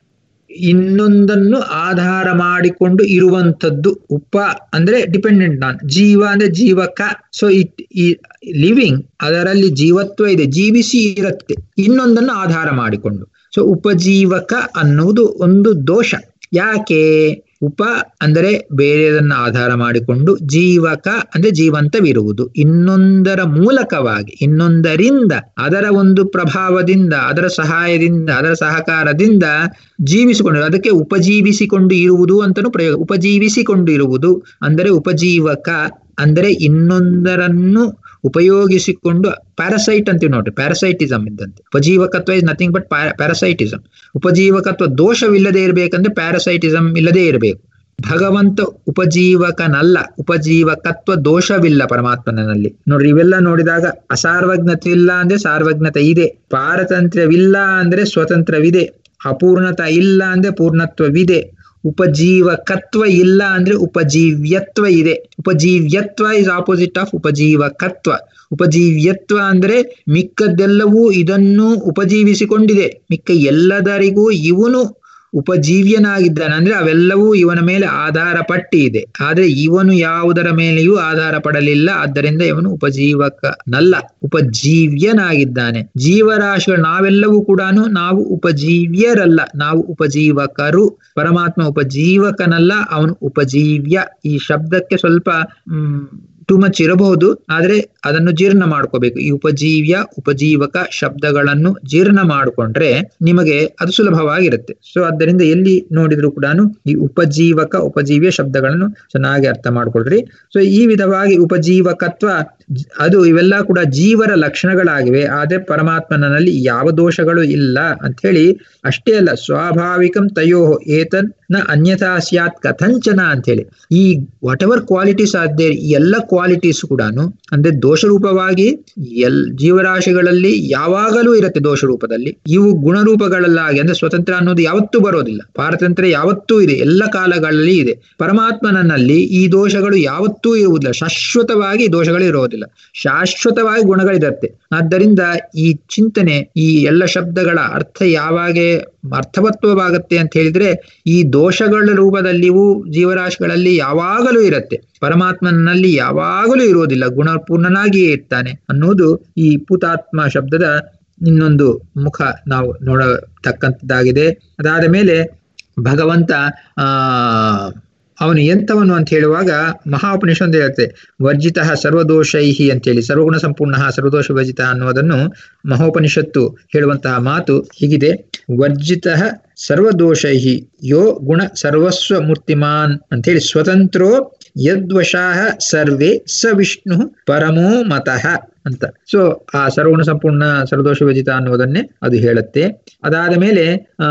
ಇನ್ನೊಂದನ್ನು ಆಧಾರ ಮಾಡಿಕೊಂಡು ಇರುವಂತದ್ದು ಉಪ ಅಂದ್ರೆ ಡಿಪೆಂಡೆಂಟ್ ಆನ್ ಜೀವ ಅಂದ್ರೆ ಜೀವಕ ಸೊ ಇಟ್ ಈ ಲಿವಿಂಗ್ ಅದರಲ್ಲಿ ಜೀವತ್ವ ಇದೆ ಜೀವಿಸಿ ಇರುತ್ತೆ ಇನ್ನೊಂದನ್ನು ಆಧಾರ ಮಾಡಿಕೊಂಡು ಸೊ ಉಪಜೀವಕ ಅನ್ನುವುದು ಒಂದು ದೋಷ ಯಾಕೆ ಉಪ ಅಂದರೆ ಬೇರೆಯದನ್ನ ಆಧಾರ ಮಾಡಿಕೊಂಡು ಜೀವಕ ಅಂದ್ರೆ ಜೀವಂತವಿರುವುದು ಇನ್ನೊಂದರ ಮೂಲಕವಾಗಿ ಇನ್ನೊಂದರಿಂದ ಅದರ ಒಂದು ಪ್ರಭಾವದಿಂದ ಅದರ ಸಹಾಯದಿಂದ ಅದರ ಸಹಕಾರದಿಂದ ಜೀವಿಸಿಕೊಂಡು ಅದಕ್ಕೆ ಉಪಜೀವಿಸಿಕೊಂಡು ಇರುವುದು ಅಂತಲೂ ಪ್ರಯೋಗ ಉಪಜೀವಿಸಿಕೊಂಡು ಇರುವುದು ಅಂದರೆ ಉಪಜೀವಕ ಅಂದರೆ ಇನ್ನೊಂದರನ್ನು ಉಪಯೋಗಿಸಿಕೊಂಡು ಪ್ಯಾರಸೈಟ್ ಅಂತೀವಿ ನೋಡ್ರಿ ಪ್ಯಾರಸೈಟಿಸಮ್ ಇದ್ದಂತೆ ಉಪಜೀವಕತ್ವ ಇಸ್ ನಥಿಂಗ್ ಬಟ್ ಪ್ಯಾರಸೈಟಿಸಮ್ ಉಪಜೀವಕತ್ವ ದೋಷವಿಲ್ಲದೆ ಇರಬೇಕಂದ್ರೆ ಪ್ಯಾರಸೈಟಿಸಮ್ ಇಲ್ಲದೆ ಇರಬೇಕು ಭಗವಂತ ಉಪಜೀವಕನಲ್ಲ ಉಪಜೀವಕತ್ವ ದೋಷವಿಲ್ಲ ಪರಮಾತ್ಮನಲ್ಲಿ ನೋಡ್ರಿ ಇವೆಲ್ಲ ನೋಡಿದಾಗ ಅಸಾರ್ವಜ್ಞತೆ ಇಲ್ಲ ಅಂದ್ರೆ ಸಾರ್ವಜ್ಞತೆ ಇದೆ ಪಾರತಂತ್ರ್ಯವಿಲ್ಲ ಅಂದ್ರೆ ಸ್ವತಂತ್ರವಿದೆ ಅಪೂರ್ಣತ ಇಲ್ಲ ಅಂದ್ರೆ ಪೂರ್ಣತ್ವವಿದೆ ಉಪಜೀವಕತ್ವ ಇಲ್ಲ ಅಂದ್ರೆ ಉಪಜೀವ್ಯತ್ವ ಇದೆ ಉಪಜೀವ್ಯತ್ವ ಇಸ್ ಆಪೋಸಿಟ್ ಆಫ್ ಉಪಜೀವಕತ್ವ ಉಪಜೀವ್ಯತ್ವ ಅಂದ್ರೆ ಮಿಕ್ಕದ್ದೆಲ್ಲವೂ ಇದನ್ನು ಉಪಜೀವಿಸಿಕೊಂಡಿದೆ ಮಿಕ್ಕ ಎಲ್ಲದರಿಗೂ ಇವನು ಉಪಜೀವ್ಯನಾಗಿದ್ದಾನೆ ಅಂದ್ರೆ ಅವೆಲ್ಲವೂ ಇವನ ಮೇಲೆ ಆಧಾರ ಪಟ್ಟಿ ಇದೆ ಆದ್ರೆ ಇವನು ಯಾವುದರ ಮೇಲೆಯೂ ಆಧಾರ ಪಡಲಿಲ್ಲ ಆದ್ದರಿಂದ ಇವನು ಉಪಜೀವಕನಲ್ಲ ಉಪಜೀವ್ಯನಾಗಿದ್ದಾನೆ ಜೀವರಾಶಿಗಳು ನಾವೆಲ್ಲವೂ ಕೂಡ ನಾವು ಉಪಜೀವ್ಯರಲ್ಲ ನಾವು ಉಪಜೀವಕರು ಪರಮಾತ್ಮ ಉಪಜೀವಕನಲ್ಲ ಅವನು ಉಪಜೀವ್ಯ ಈ ಶಬ್ದಕ್ಕೆ ಸ್ವಲ್ಪ ಹ್ಮ್ ಟು ಮಚ್ ಇರಬಹುದು ಆದ್ರೆ ಅದನ್ನು ಜೀರ್ಣ ಮಾಡ್ಕೋಬೇಕು ಈ ಉಪಜೀವ್ಯ ಉಪಜೀವಕ ಶಬ್ದಗಳನ್ನು ಜೀರ್ಣ ಮಾಡಿಕೊಂಡ್ರೆ ನಿಮಗೆ ಅದು ಸುಲಭವಾಗಿರುತ್ತೆ ಸೊ ಆದ್ದರಿಂದ ಎಲ್ಲಿ ನೋಡಿದ್ರು ಕೂಡ ಈ ಉಪಜೀವಕ ಉಪಜೀವ್ಯ ಶಬ್ದಗಳನ್ನು ಚೆನ್ನಾಗಿ ಅರ್ಥ ಮಾಡ್ಕೊಳ್ರಿ ಸೊ ಈ ವಿಧವಾಗಿ ಉಪಜೀವಕತ್ವ ಅದು ಇವೆಲ್ಲ ಕೂಡ ಜೀವರ ಲಕ್ಷಣಗಳಾಗಿವೆ ಆದ್ರೆ ಪರಮಾತ್ಮನಲ್ಲಿ ಯಾವ ದೋಷಗಳು ಇಲ್ಲ ಅಂತ ಹೇಳಿ ಅಷ್ಟೇ ಅಲ್ಲ ಸ್ವಾಭಾವಿಕಂ ತಯೋ ಏತನ್ ನ ಅನ್ಯಥಾ ಸ್ಯಾತ್ ಕಥಂಚನ ಅಂತ ಹೇಳಿ ಈ ವಾಟ್ ಎವರ್ ಕ್ವಾಲಿಟೀಸ್ ಆದ್ದೇ ಎಲ್ಲ ಕ್ವಾಲಿಟೀಸ್ ಕೂಡ ಅಂದ್ರೆ ದೋಷ ರೂಪವಾಗಿ ಎಲ್ ಜೀವರಾಶಿಗಳಲ್ಲಿ ಯಾವಾಗಲೂ ಇರುತ್ತೆ ದೋಷ ರೂಪದಲ್ಲಿ ಇವು ಗುಣರೂಪಗಳಲ್ಲಾಗಿ ಅಂದ್ರೆ ಸ್ವತಂತ್ರ ಅನ್ನೋದು ಯಾವತ್ತೂ ಬರೋದಿಲ್ಲ ಪಾರತಂತ್ರ್ಯ ಯಾವತ್ತೂ ಇದೆ ಎಲ್ಲ ಕಾಲಗಳಲ್ಲಿ ಇದೆ ಪರಮಾತ್ಮನಲ್ಲಿ ಈ ದೋಷಗಳು ಯಾವತ್ತೂ ಇರುವುದಿಲ್ಲ ಶಾಶ್ವತವಾಗಿ ದೋಷಗಳು ಇರೋದಿಲ್ಲ ಶಾಶ್ವತವಾಗಿ ಗುಣಗಳಿರುತ್ತೆ ಆದ್ದರಿಂದ ಈ ಚಿಂತನೆ ಈ ಎಲ್ಲ ಶಬ್ದಗಳ ಅರ್ಥ ಯಾವಾಗ ಅರ್ಥವತ್ವವಾಗತ್ತೆ ಅಂತ ಹೇಳಿದ್ರೆ ಈ ದೋಷಗಳ ರೂಪದಲ್ಲಿಯೂ ಜೀವರಾಶಿಗಳಲ್ಲಿ ಯಾವಾಗಲೂ ಇರುತ್ತೆ ಪರಮಾತ್ಮನಲ್ಲಿ ಯಾವಾಗಲೂ ಇರುವುದಿಲ್ಲ ಗುಣಪೂರ್ಣನಾಗಿಯೇ ಇರ್ತಾನೆ ಅನ್ನುವುದು ಈ ಪುತಾತ್ಮ ಶಬ್ದದ ಇನ್ನೊಂದು ಮುಖ ನಾವು ನೋಡತಕ್ಕಂಥದ್ದಾಗಿದೆ ಅದಾದ ಮೇಲೆ ಭಗವಂತ ಆ ಅವನು ಎಂಥವನು ಅಂತ ಹೇಳುವಾಗ ಮಹಾಪನಿಷತ್ತು ಹೇಳುತ್ತೆ ವರ್ಜಿತ ಸರ್ವದೋಷೈಹಿ ಅಂತೇಳಿ ಸರ್ವಗುಣ ಸಂಪೂರ್ಣ ಸರ್ವದೋಷ ವರ್ಜಿತ ಅನ್ನುವುದನ್ನು ಮಹೋಪನಿಷತ್ತು ಹೇಳುವಂತಹ ಮಾತು ಹೀಗಿದೆ ವರ್ಜಿತ ಸರ್ವದೋಷೈಹಿ ಯೋ ಗುಣ ಸರ್ವಸ್ವ ಮೂರ್ತಿಮಾನ್ ಅಂತೇಳಿ ಸ್ವತಂತ್ರೋ ಯದ್ವಶಾಹ ಸರ್ವೇ ಸ ವಿಷ್ಣು ಪರಮೋ ಮತಃ ಅಂತ ಸೊ ಆ ಸರ್ವಗುಣ ಸಂಪೂರ್ಣ ಸರ್ವದೋಷ ವಿಜಿತ ಅನ್ನುವುದನ್ನೇ ಅದು ಹೇಳುತ್ತೆ ಅದಾದ ಮೇಲೆ ಆ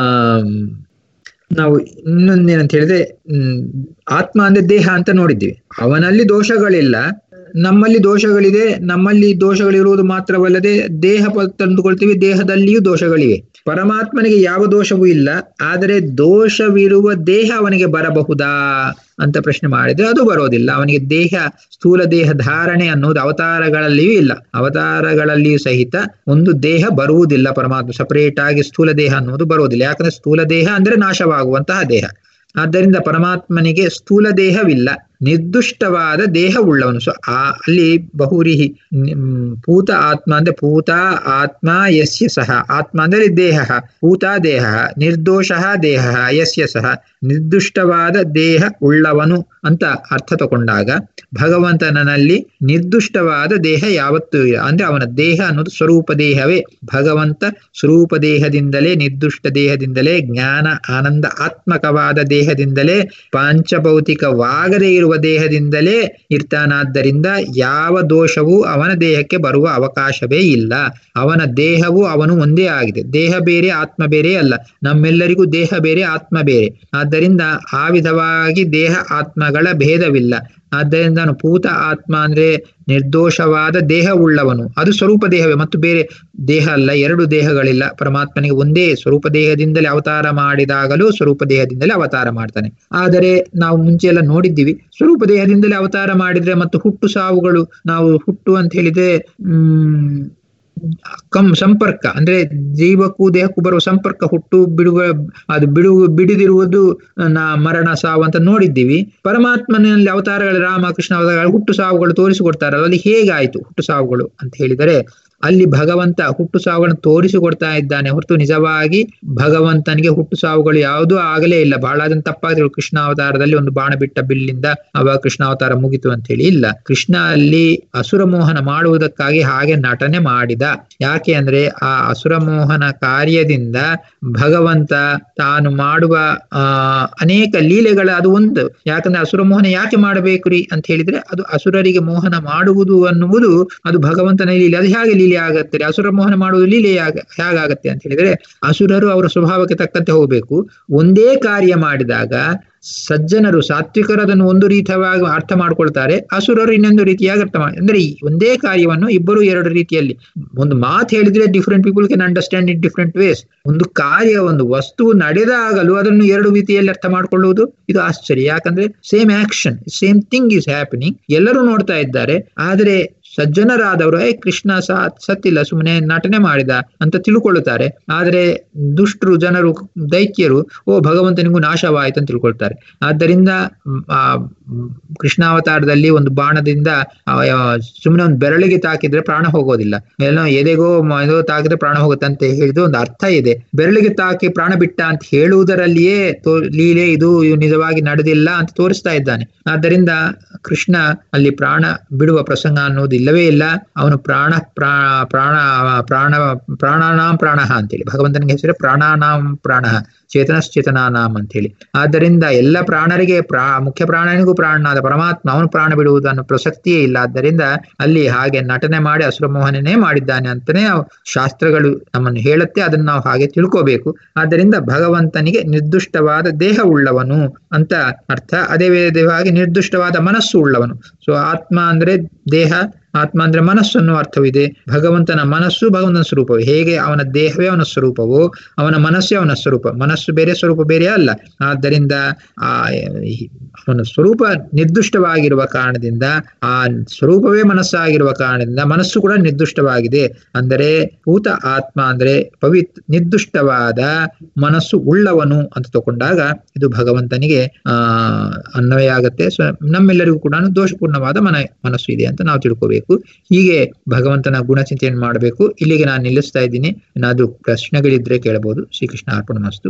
ನಾವು ಇನ್ನೊಂದೇನಂತ ಹೇಳಿದ್ರೆ ಹ್ಮ್ ಆತ್ಮ ಅಂದ್ರೆ ದೇಹ ಅಂತ ನೋಡಿದ್ದೀವಿ ಅವನಲ್ಲಿ ದೋಷಗಳಿಲ್ಲ ನಮ್ಮಲ್ಲಿ ದೋಷಗಳಿದೆ ನಮ್ಮಲ್ಲಿ ದೋಷಗಳಿರುವುದು ಮಾತ್ರವಲ್ಲದೆ ದೇಹ ಪ- ತಂದುಕೊಳ್ತೀವಿ ದೇಹದಲ್ಲಿಯೂ ದೋಷಗಳಿವೆ ಪರಮಾತ್ಮನಿಗೆ ಯಾವ ದೋಷವೂ ಇಲ್ಲ ಆದರೆ ದೋಷವಿರುವ ದೇಹ ಅವನಿಗೆ ಬರಬಹುದಾ ಅಂತ ಪ್ರಶ್ನೆ ಮಾಡಿದ್ರೆ ಅದು ಬರೋದಿಲ್ಲ ಅವನಿಗೆ ದೇಹ ಸ್ಥೂಲ ದೇಹ ಧಾರಣೆ ಅನ್ನೋದು ಅವತಾರಗಳಲ್ಲಿಯೂ ಇಲ್ಲ ಅವತಾರಗಳಲ್ಲಿಯೂ ಸಹಿತ ಒಂದು ದೇಹ ಬರುವುದಿಲ್ಲ ಪರಮಾತ್ಮ ಸಪರೇಟ್ ಆಗಿ ಸ್ಥೂಲ ದೇಹ ಅನ್ನೋದು ಬರುವುದಿಲ್ಲ ಯಾಕಂದ್ರೆ ಸ್ಥೂಲ ದೇಹ ಅಂದ್ರೆ ನಾಶವಾಗುವಂತಹ ದೇಹ ಆದ್ದರಿಂದ ಪರಮಾತ್ಮನಿಗೆ ಸ್ಥೂಲ ದೇಹವಿಲ್ಲ ನಿರ್ದುಷ್ಟವಾದ ದೇಹ ಉಳ್ಳವನು ಸೊ ಆ ಅಲ್ಲಿ ಬಹುರಿಹಿ ನಿಮ್ ಪೂತ ಆತ್ಮ ಅಂದ್ರೆ ಪೂತ ಆತ್ಮ ಯಸ್ಯ ಸಹ ಆತ್ಮ ಅಂದ್ರೆ ದೇಹ ಪೂತ ದೇಹ ನಿರ್ದೋಷ ದೇಹ ಯಸ್ಯ ಸಹ ನಿರ್ದುಷ್ಟವಾದ ದೇಹ ಉಳ್ಳವನು ಅಂತ ಅರ್ಥ ತಗೊಂಡಾಗ ಭಗವಂತನಲ್ಲಿ ನಿರ್ದುಷ್ಟವಾದ ದೇಹ ಯಾವತ್ತೂ ಇಲ್ಲ ಅಂದ್ರೆ ಅವನ ದೇಹ ಅನ್ನೋದು ಸ್ವರೂಪ ದೇಹವೇ ಭಗವಂತ ಸ್ವರೂಪ ದೇಹದಿಂದಲೇ ನಿರ್ದುಷ್ಟ ದೇಹದಿಂದಲೇ ಜ್ಞಾನ ಆನಂದ ಆತ್ಮಕವಾದ ದೇಹದಿಂದಲೇ ಪಾಂಚಭೌತಿಕವಾಗದೇ ಇರುವ ದೇಹದಿಂದಲೇ ಇರ್ತಾನಾದ್ದರಿಂದ ಯಾವ ದೋಷವೂ ಅವನ ದೇಹಕ್ಕೆ ಬರುವ ಅವಕಾಶವೇ ಇಲ್ಲ ಅವನ ದೇಹವು ಅವನು ಒಂದೇ ಆಗಿದೆ ದೇಹ ಬೇರೆ ಆತ್ಮ ಬೇರೆ ಅಲ್ಲ ನಮ್ಮೆಲ್ಲರಿಗೂ ದೇಹ ಬೇರೆ ಆತ್ಮ ಬೇರೆ ಆದ್ದರಿಂದ ಆ ವಿಧವಾಗಿ ದೇಹ ಆತ್ಮಗಳ ಭೇದವಿಲ್ಲ ಆದ್ದರಿಂದ ನಾನು ಪೂತ ಆತ್ಮ ಅಂದ್ರೆ ನಿರ್ದೋಷವಾದ ದೇಹ ಉಳ್ಳವನು ಅದು ಸ್ವರೂಪ ದೇಹವೇ ಮತ್ತು ಬೇರೆ ದೇಹ ಅಲ್ಲ ಎರಡು ದೇಹಗಳಿಲ್ಲ ಪರಮಾತ್ಮನಿಗೆ ಒಂದೇ ಸ್ವರೂಪ ದೇಹದಿಂದಲೇ ಅವತಾರ ಮಾಡಿದಾಗಲೂ ಸ್ವರೂಪ ದೇಹದಿಂದಲೇ ಅವತಾರ ಮಾಡ್ತಾನೆ ಆದರೆ ನಾವು ಮುಂಚೆ ಎಲ್ಲ ನೋಡಿದ್ದೀವಿ ಸ್ವರೂಪ ದೇಹದಿಂದಲೇ ಅವತಾರ ಮಾಡಿದ್ರೆ ಮತ್ತು ಹುಟ್ಟು ಸಾವುಗಳು ನಾವು ಹುಟ್ಟು ಅಂತ ಹೇಳಿದ್ರೆ ಹ್ಮ್ ಕಂ ಸಂಪರ್ಕ ಅಂದ್ರೆ ಜೀವಕ್ಕೂ ದೇಹಕ್ಕೂ ಬರುವ ಸಂಪರ್ಕ ಹುಟ್ಟು ಬಿಡುವ ಅದು ಬಿಡು ಬಿಡಿದಿರುವುದು ನಾ ಮರಣ ಸಾವು ಅಂತ ನೋಡಿದ್ದೀವಿ ಪರಮಾತ್ಮನಲ್ಲಿ ಅವತಾರಗಳು ರಾಮ ಕೃಷ್ಣ ಅವತಾರಗಳು ಹುಟ್ಟು ಸಾವುಗಳು ತೋರಿಸಿಕೊಡ್ತಾರಲ್ಲ ಅಲ್ಲಿ ಹೇಗಾಯ್ತು ಹುಟ್ಟು ಸಾವುಗಳು ಅಂತ ಹೇಳಿದರೆ ಅಲ್ಲಿ ಭಗವಂತ ಹುಟ್ಟು ಸಾವುಗಳನ್ನು ತೋರಿಸಿಕೊಡ್ತಾ ಇದ್ದಾನೆ ಹೊರತು ನಿಜವಾಗಿ ಭಗವಂತನಿಗೆ ಹುಟ್ಟು ಸಾವುಗಳು ಯಾವುದೂ ಆಗಲೇ ಇಲ್ಲ ಬಹಳ ಅದನ್ನು ತಪ್ಪಾಗಿದ್ರು ಕೃಷ್ಣ ಅವತಾರದಲ್ಲಿ ಒಂದು ಬಾಣ ಬಿಟ್ಟ ಬಿಲ್ಲಿಂದ ಅವಾಗ ಕೃಷ್ಣ ಅವತಾರ ಮುಗಿತು ಅಂತ ಹೇಳಿ ಇಲ್ಲ ಕೃಷ್ಣ ಅಲ್ಲಿ ಅಸುರ ಮೋಹನ ಮಾಡುವುದಕ್ಕಾಗಿ ಹಾಗೆ ನಟನೆ ಮಾಡಿದ ಯಾಕೆ ಅಂದ್ರೆ ಆ ಅಸುರ ಮೋಹನ ಕಾರ್ಯದಿಂದ ಭಗವಂತ ತಾನು ಮಾಡುವ ಆ ಅನೇಕ ಲೀಲೆಗಳ ಅದು ಒಂದು ಯಾಕಂದ್ರೆ ಅಸುರ ಮೋಹನ ಯಾಕೆ ಮಾಡಬೇಕು ರೀ ಅಂತ ಹೇಳಿದ್ರೆ ಅದು ಅಸುರರಿಗೆ ಮೋಹನ ಮಾಡುವುದು ಅನ್ನುವುದು ಅದು ಭಗವಂತನ ಲೀಲೆ ಅದು ಹೇಗೆ ಲೀಲೆ ಆಗತ್ತೆ ರೀ? ಅಸುರ ಮೋಹನ ಮಾಡುವುದು ಲೀಲೆ ಯಾಗ ಹೇಗಾಗತ್ತೆ ಅಂತ ಹೇಳಿದ್ರೆ ಅಸುರರು ಅವರ ಸ್ವಭಾವಕ್ಕೆ ತಕ್ಕಂತೆ ಹೋಗಬೇಕು ಒಂದೇ ಕಾರ್ಯ ಮಾಡಿದಾಗ ಸಜ್ಜನರು ಸಾತ್ವಿಕರು ಅದನ್ನು ಒಂದು ರೀತಿಯಾಗಿ ಅರ್ಥ ಮಾಡ್ಕೊಳ್ತಾರೆ ಅಸುರರು ಇನ್ನೊಂದು ರೀತಿಯಾಗಿ ಅರ್ಥ ಮಾಡಿ ಅಂದ್ರೆ ಈ ಒಂದೇ ಕಾರ್ಯವನ್ನು ಇಬ್ಬರು ಎರಡು ರೀತಿಯಲ್ಲಿ ಒಂದು ಮಾತು ಹೇಳಿದ್ರೆ different people can understand it different ways ಒಂದು ಕಾರ್ಯ ಒಂದು ವಸ್ತು ನಡೆದಾಗಲೂ ಅದನ್ನು ಎರಡು ರೀತಿಯಲ್ಲಿ ಅರ್ಥ ಮಾಡ್ಕೊಳ್ಳುವುದು ಇದು ಆಶ್ಚರ್ಯ ಯಾಕಂದ್ರೆ same action same thing is happening ಎಲ್ಲರೂ ನೋಡ್ತಾ ಇದ್ದಾರೆ ಆದರೆ ಸಜ್ಜನರಾದವರು ಏ ಕೃಷ್ಣ ಸಾ ಸತ್ತಿಲ್ಲ ಸುಮ್ಮನೆ ನಟನೆ ಮಾಡಿದ ಅಂತ ತಿಳ್ಕೊಳ್ಳುತ್ತಾರೆ ಆದರೆ ದುಷ್ಟರು ಜನರು ದೈತ್ಯರು ಓ ಭಗವಂತನಿಗೂ ನಾಶವಾಯಿತು ಅಂತ ತಿಳ್ಕೊಳ್ತಾರೆ ಆದ್ದರಿಂದ ಮ್, ಆ ಮ್, ಕೃಷ್ಣಾವತಾರದಲ್ಲಿ ಒಂದು ಬಾಣದಿಂದ ಸುಮ್ಮನೆ ಒಂದು ಬೆರಳಿಗೆ ತಾಕಿದ್ರೆ ಪ್ರಾಣ ಹೋಗೋದಿಲ್ಲ ಏನೋ ಎದೆಗೋ ಮ- ಇದೋ ತಾಕಿದ್ರೆ ಪ್ರಾಣ ಹೋಗುತ್ತೆ ಅಂತ ಹೇಳಿದ್ದು ಒಂದು ಅರ್ಥ ಇದೆ ಬೆರಳಿಗೆ ತಾಕಿ ಪ್ರಾಣ ಬಿಟ್ಟ ಅಂತ ಹೇಳುವುದರಲ್ಲಿಯೇ ತೋ ಲೀಲೆ ಇದು ಇವು ನಿಜವಾಗಿ ನಡೆದಿಲ್ಲ ಅಂತ ತೋರಿಸ್ತಾ ಇದ್ದಾನೆ ಆದ್ದರಿಂದ ಕೃಷ್ಣ ಅಲ್ಲಿ ಪ್ರಾಣ ಬಿಡುವ ಪ್ರಸಂಗ ಅನ್ನೋದು ಇಲ್ಲವೇ ಇಲ್ಲ ಅವನು ಪ್ರಾಣ ಪ್ರಾ- ಪ್ರಾಣ ಪ್ರಾಣ ಪ್ರಾಣಾನಾಂ ಪ್ರಾಣ ಅಂತೇಳಿ ಭಗವಂತನಿಗೆ ಹೆಸರು ಪ್ರಾಣಾನಾಂ ಪ್ರಾಣ ಚೇತನಶ್ಚೇತನಾನಾಂ ಅಂತೇಳಿ ಆದ್ದರಿಂದ ಎಲ್ಲ ಪ್ರಾಣರಿಗೆ ಪ್ರಾ ಮುಖ್ಯ ಪ್ರಾಣನಿಗೂ ಪ್ರಾಣನಾದ ಪರಮಾತ್ಮ ಅವನು ಪ್ರಾಣ ಬಿಡುವುದು ಅನ್ನೋ ಪ್ರಸಕ್ತಿಯೇ ಇಲ್ಲ ಆದ್ದರಿಂದ ಅಲ್ಲಿ ಹಾಗೆ ನಟನೆ ಮಾಡಿ ಅಸುರ ಮೋಹನನೇ ಮಾಡಿದ್ದಾನೆ ಅಂತಾನೆ ಅವ್ ಶಾಸ್ತ್ರಗಳು ನಮ್ಮನ್ನು ಹೇಳುತ್ತೆ ಅದನ್ನು ನಾವು ಹಾಗೆ ತಿಳ್ಕೋಬೇಕು ಆದ್ದರಿಂದ ಭಗವಂತನಿಗೆ ನಿರ್ದುಷ್ಟವಾದ ದೇಹ ಉಳ್ಳವನು ಅಂತ ಅರ್ಥ ಅದೇ ವಿಧವಾಗಿ ನಿರ್ದುಷ್ಟವಾದ ಮನಸ್ಸು ಉಳ್ಳವನು ಸೊ ಆತ್ಮ ಅಂದ್ರೆ ದೇಹ ಆತ್ಮ ಅಂದ್ರೆ ಮನಸ್ಸು ಅನ್ನೋ ಅರ್ಥವಿದೆ ಭಗವಂತನ ಮನಸ್ಸು ಭಗವಂತನ ಸ್ವರೂಪವೇ ಹೇಗೆ ಅವನ ದೇಹವೇ ಅವನ ಸ್ವರೂಪವೋ ಅವನ ಮನಸ್ಸೇ ಅವನ ಸ್ವರೂಪ ಮನಸ್ಸು ಬೇರೆ ಸ್ವರೂಪ ಬೇರೆ ಅಲ್ಲ ಆದ್ದರಿಂದ ಆ ಅವನ ಸ್ವರೂಪ ನಿರ್ದುಷ್ಟವಾಗಿರುವ ಕಾರಣದಿಂದ ಆ ಸ್ವರೂಪವೇ ಮನಸ್ಸಾಗಿರುವ ಕಾರಣದಿಂದ ಮನಸ್ಸು ಕೂಡ ನಿರ್ದುಷ್ಟವಾಗಿದೆ ಅಂದರೆ ಭೂತ ಆತ್ಮ ಅಂದ್ರೆ ಪವಿತ್ ನಿರ್ದುಷ್ಟವಾದ ಮನಸ್ಸು ಉಳ್ಳವನು ಅಂತ ತಗೊಂಡಾಗ ಇದು ಭಗವಂತನಿಗೆ ಆ ಅನ್ವಯ ಆಗತ್ತೆ ಸೊ ನಮ್ಮೆಲ್ಲರಿಗೂ ಕೂಡ ದೋಷಪೂರ್ಣವಾದ ಮನ ಮನಸ್ಸು ಇದೆ ಅಂತ ನಾವು ತಿಳ್ಕೋಬೇಕು ಹೀಗೆ ಭಗವಂತನ ಗುಣಚಿಂತನೆ ಮಾಡಬೇಕು ಇಲ್ಲಿಗೆ ನಾನು ನಿಲ್ಲಿಸ್ತಾ ಇದ್ದೀನಿ ಏನಾದ್ರೂ ಪ್ರಶ್ನೆಗಳಿದ್ರೆ ಕೇಳಬಹುದು ಶ್ರೀಕೃಷ್ಣ ಅರ್ಪಣ ಮಸ್ತು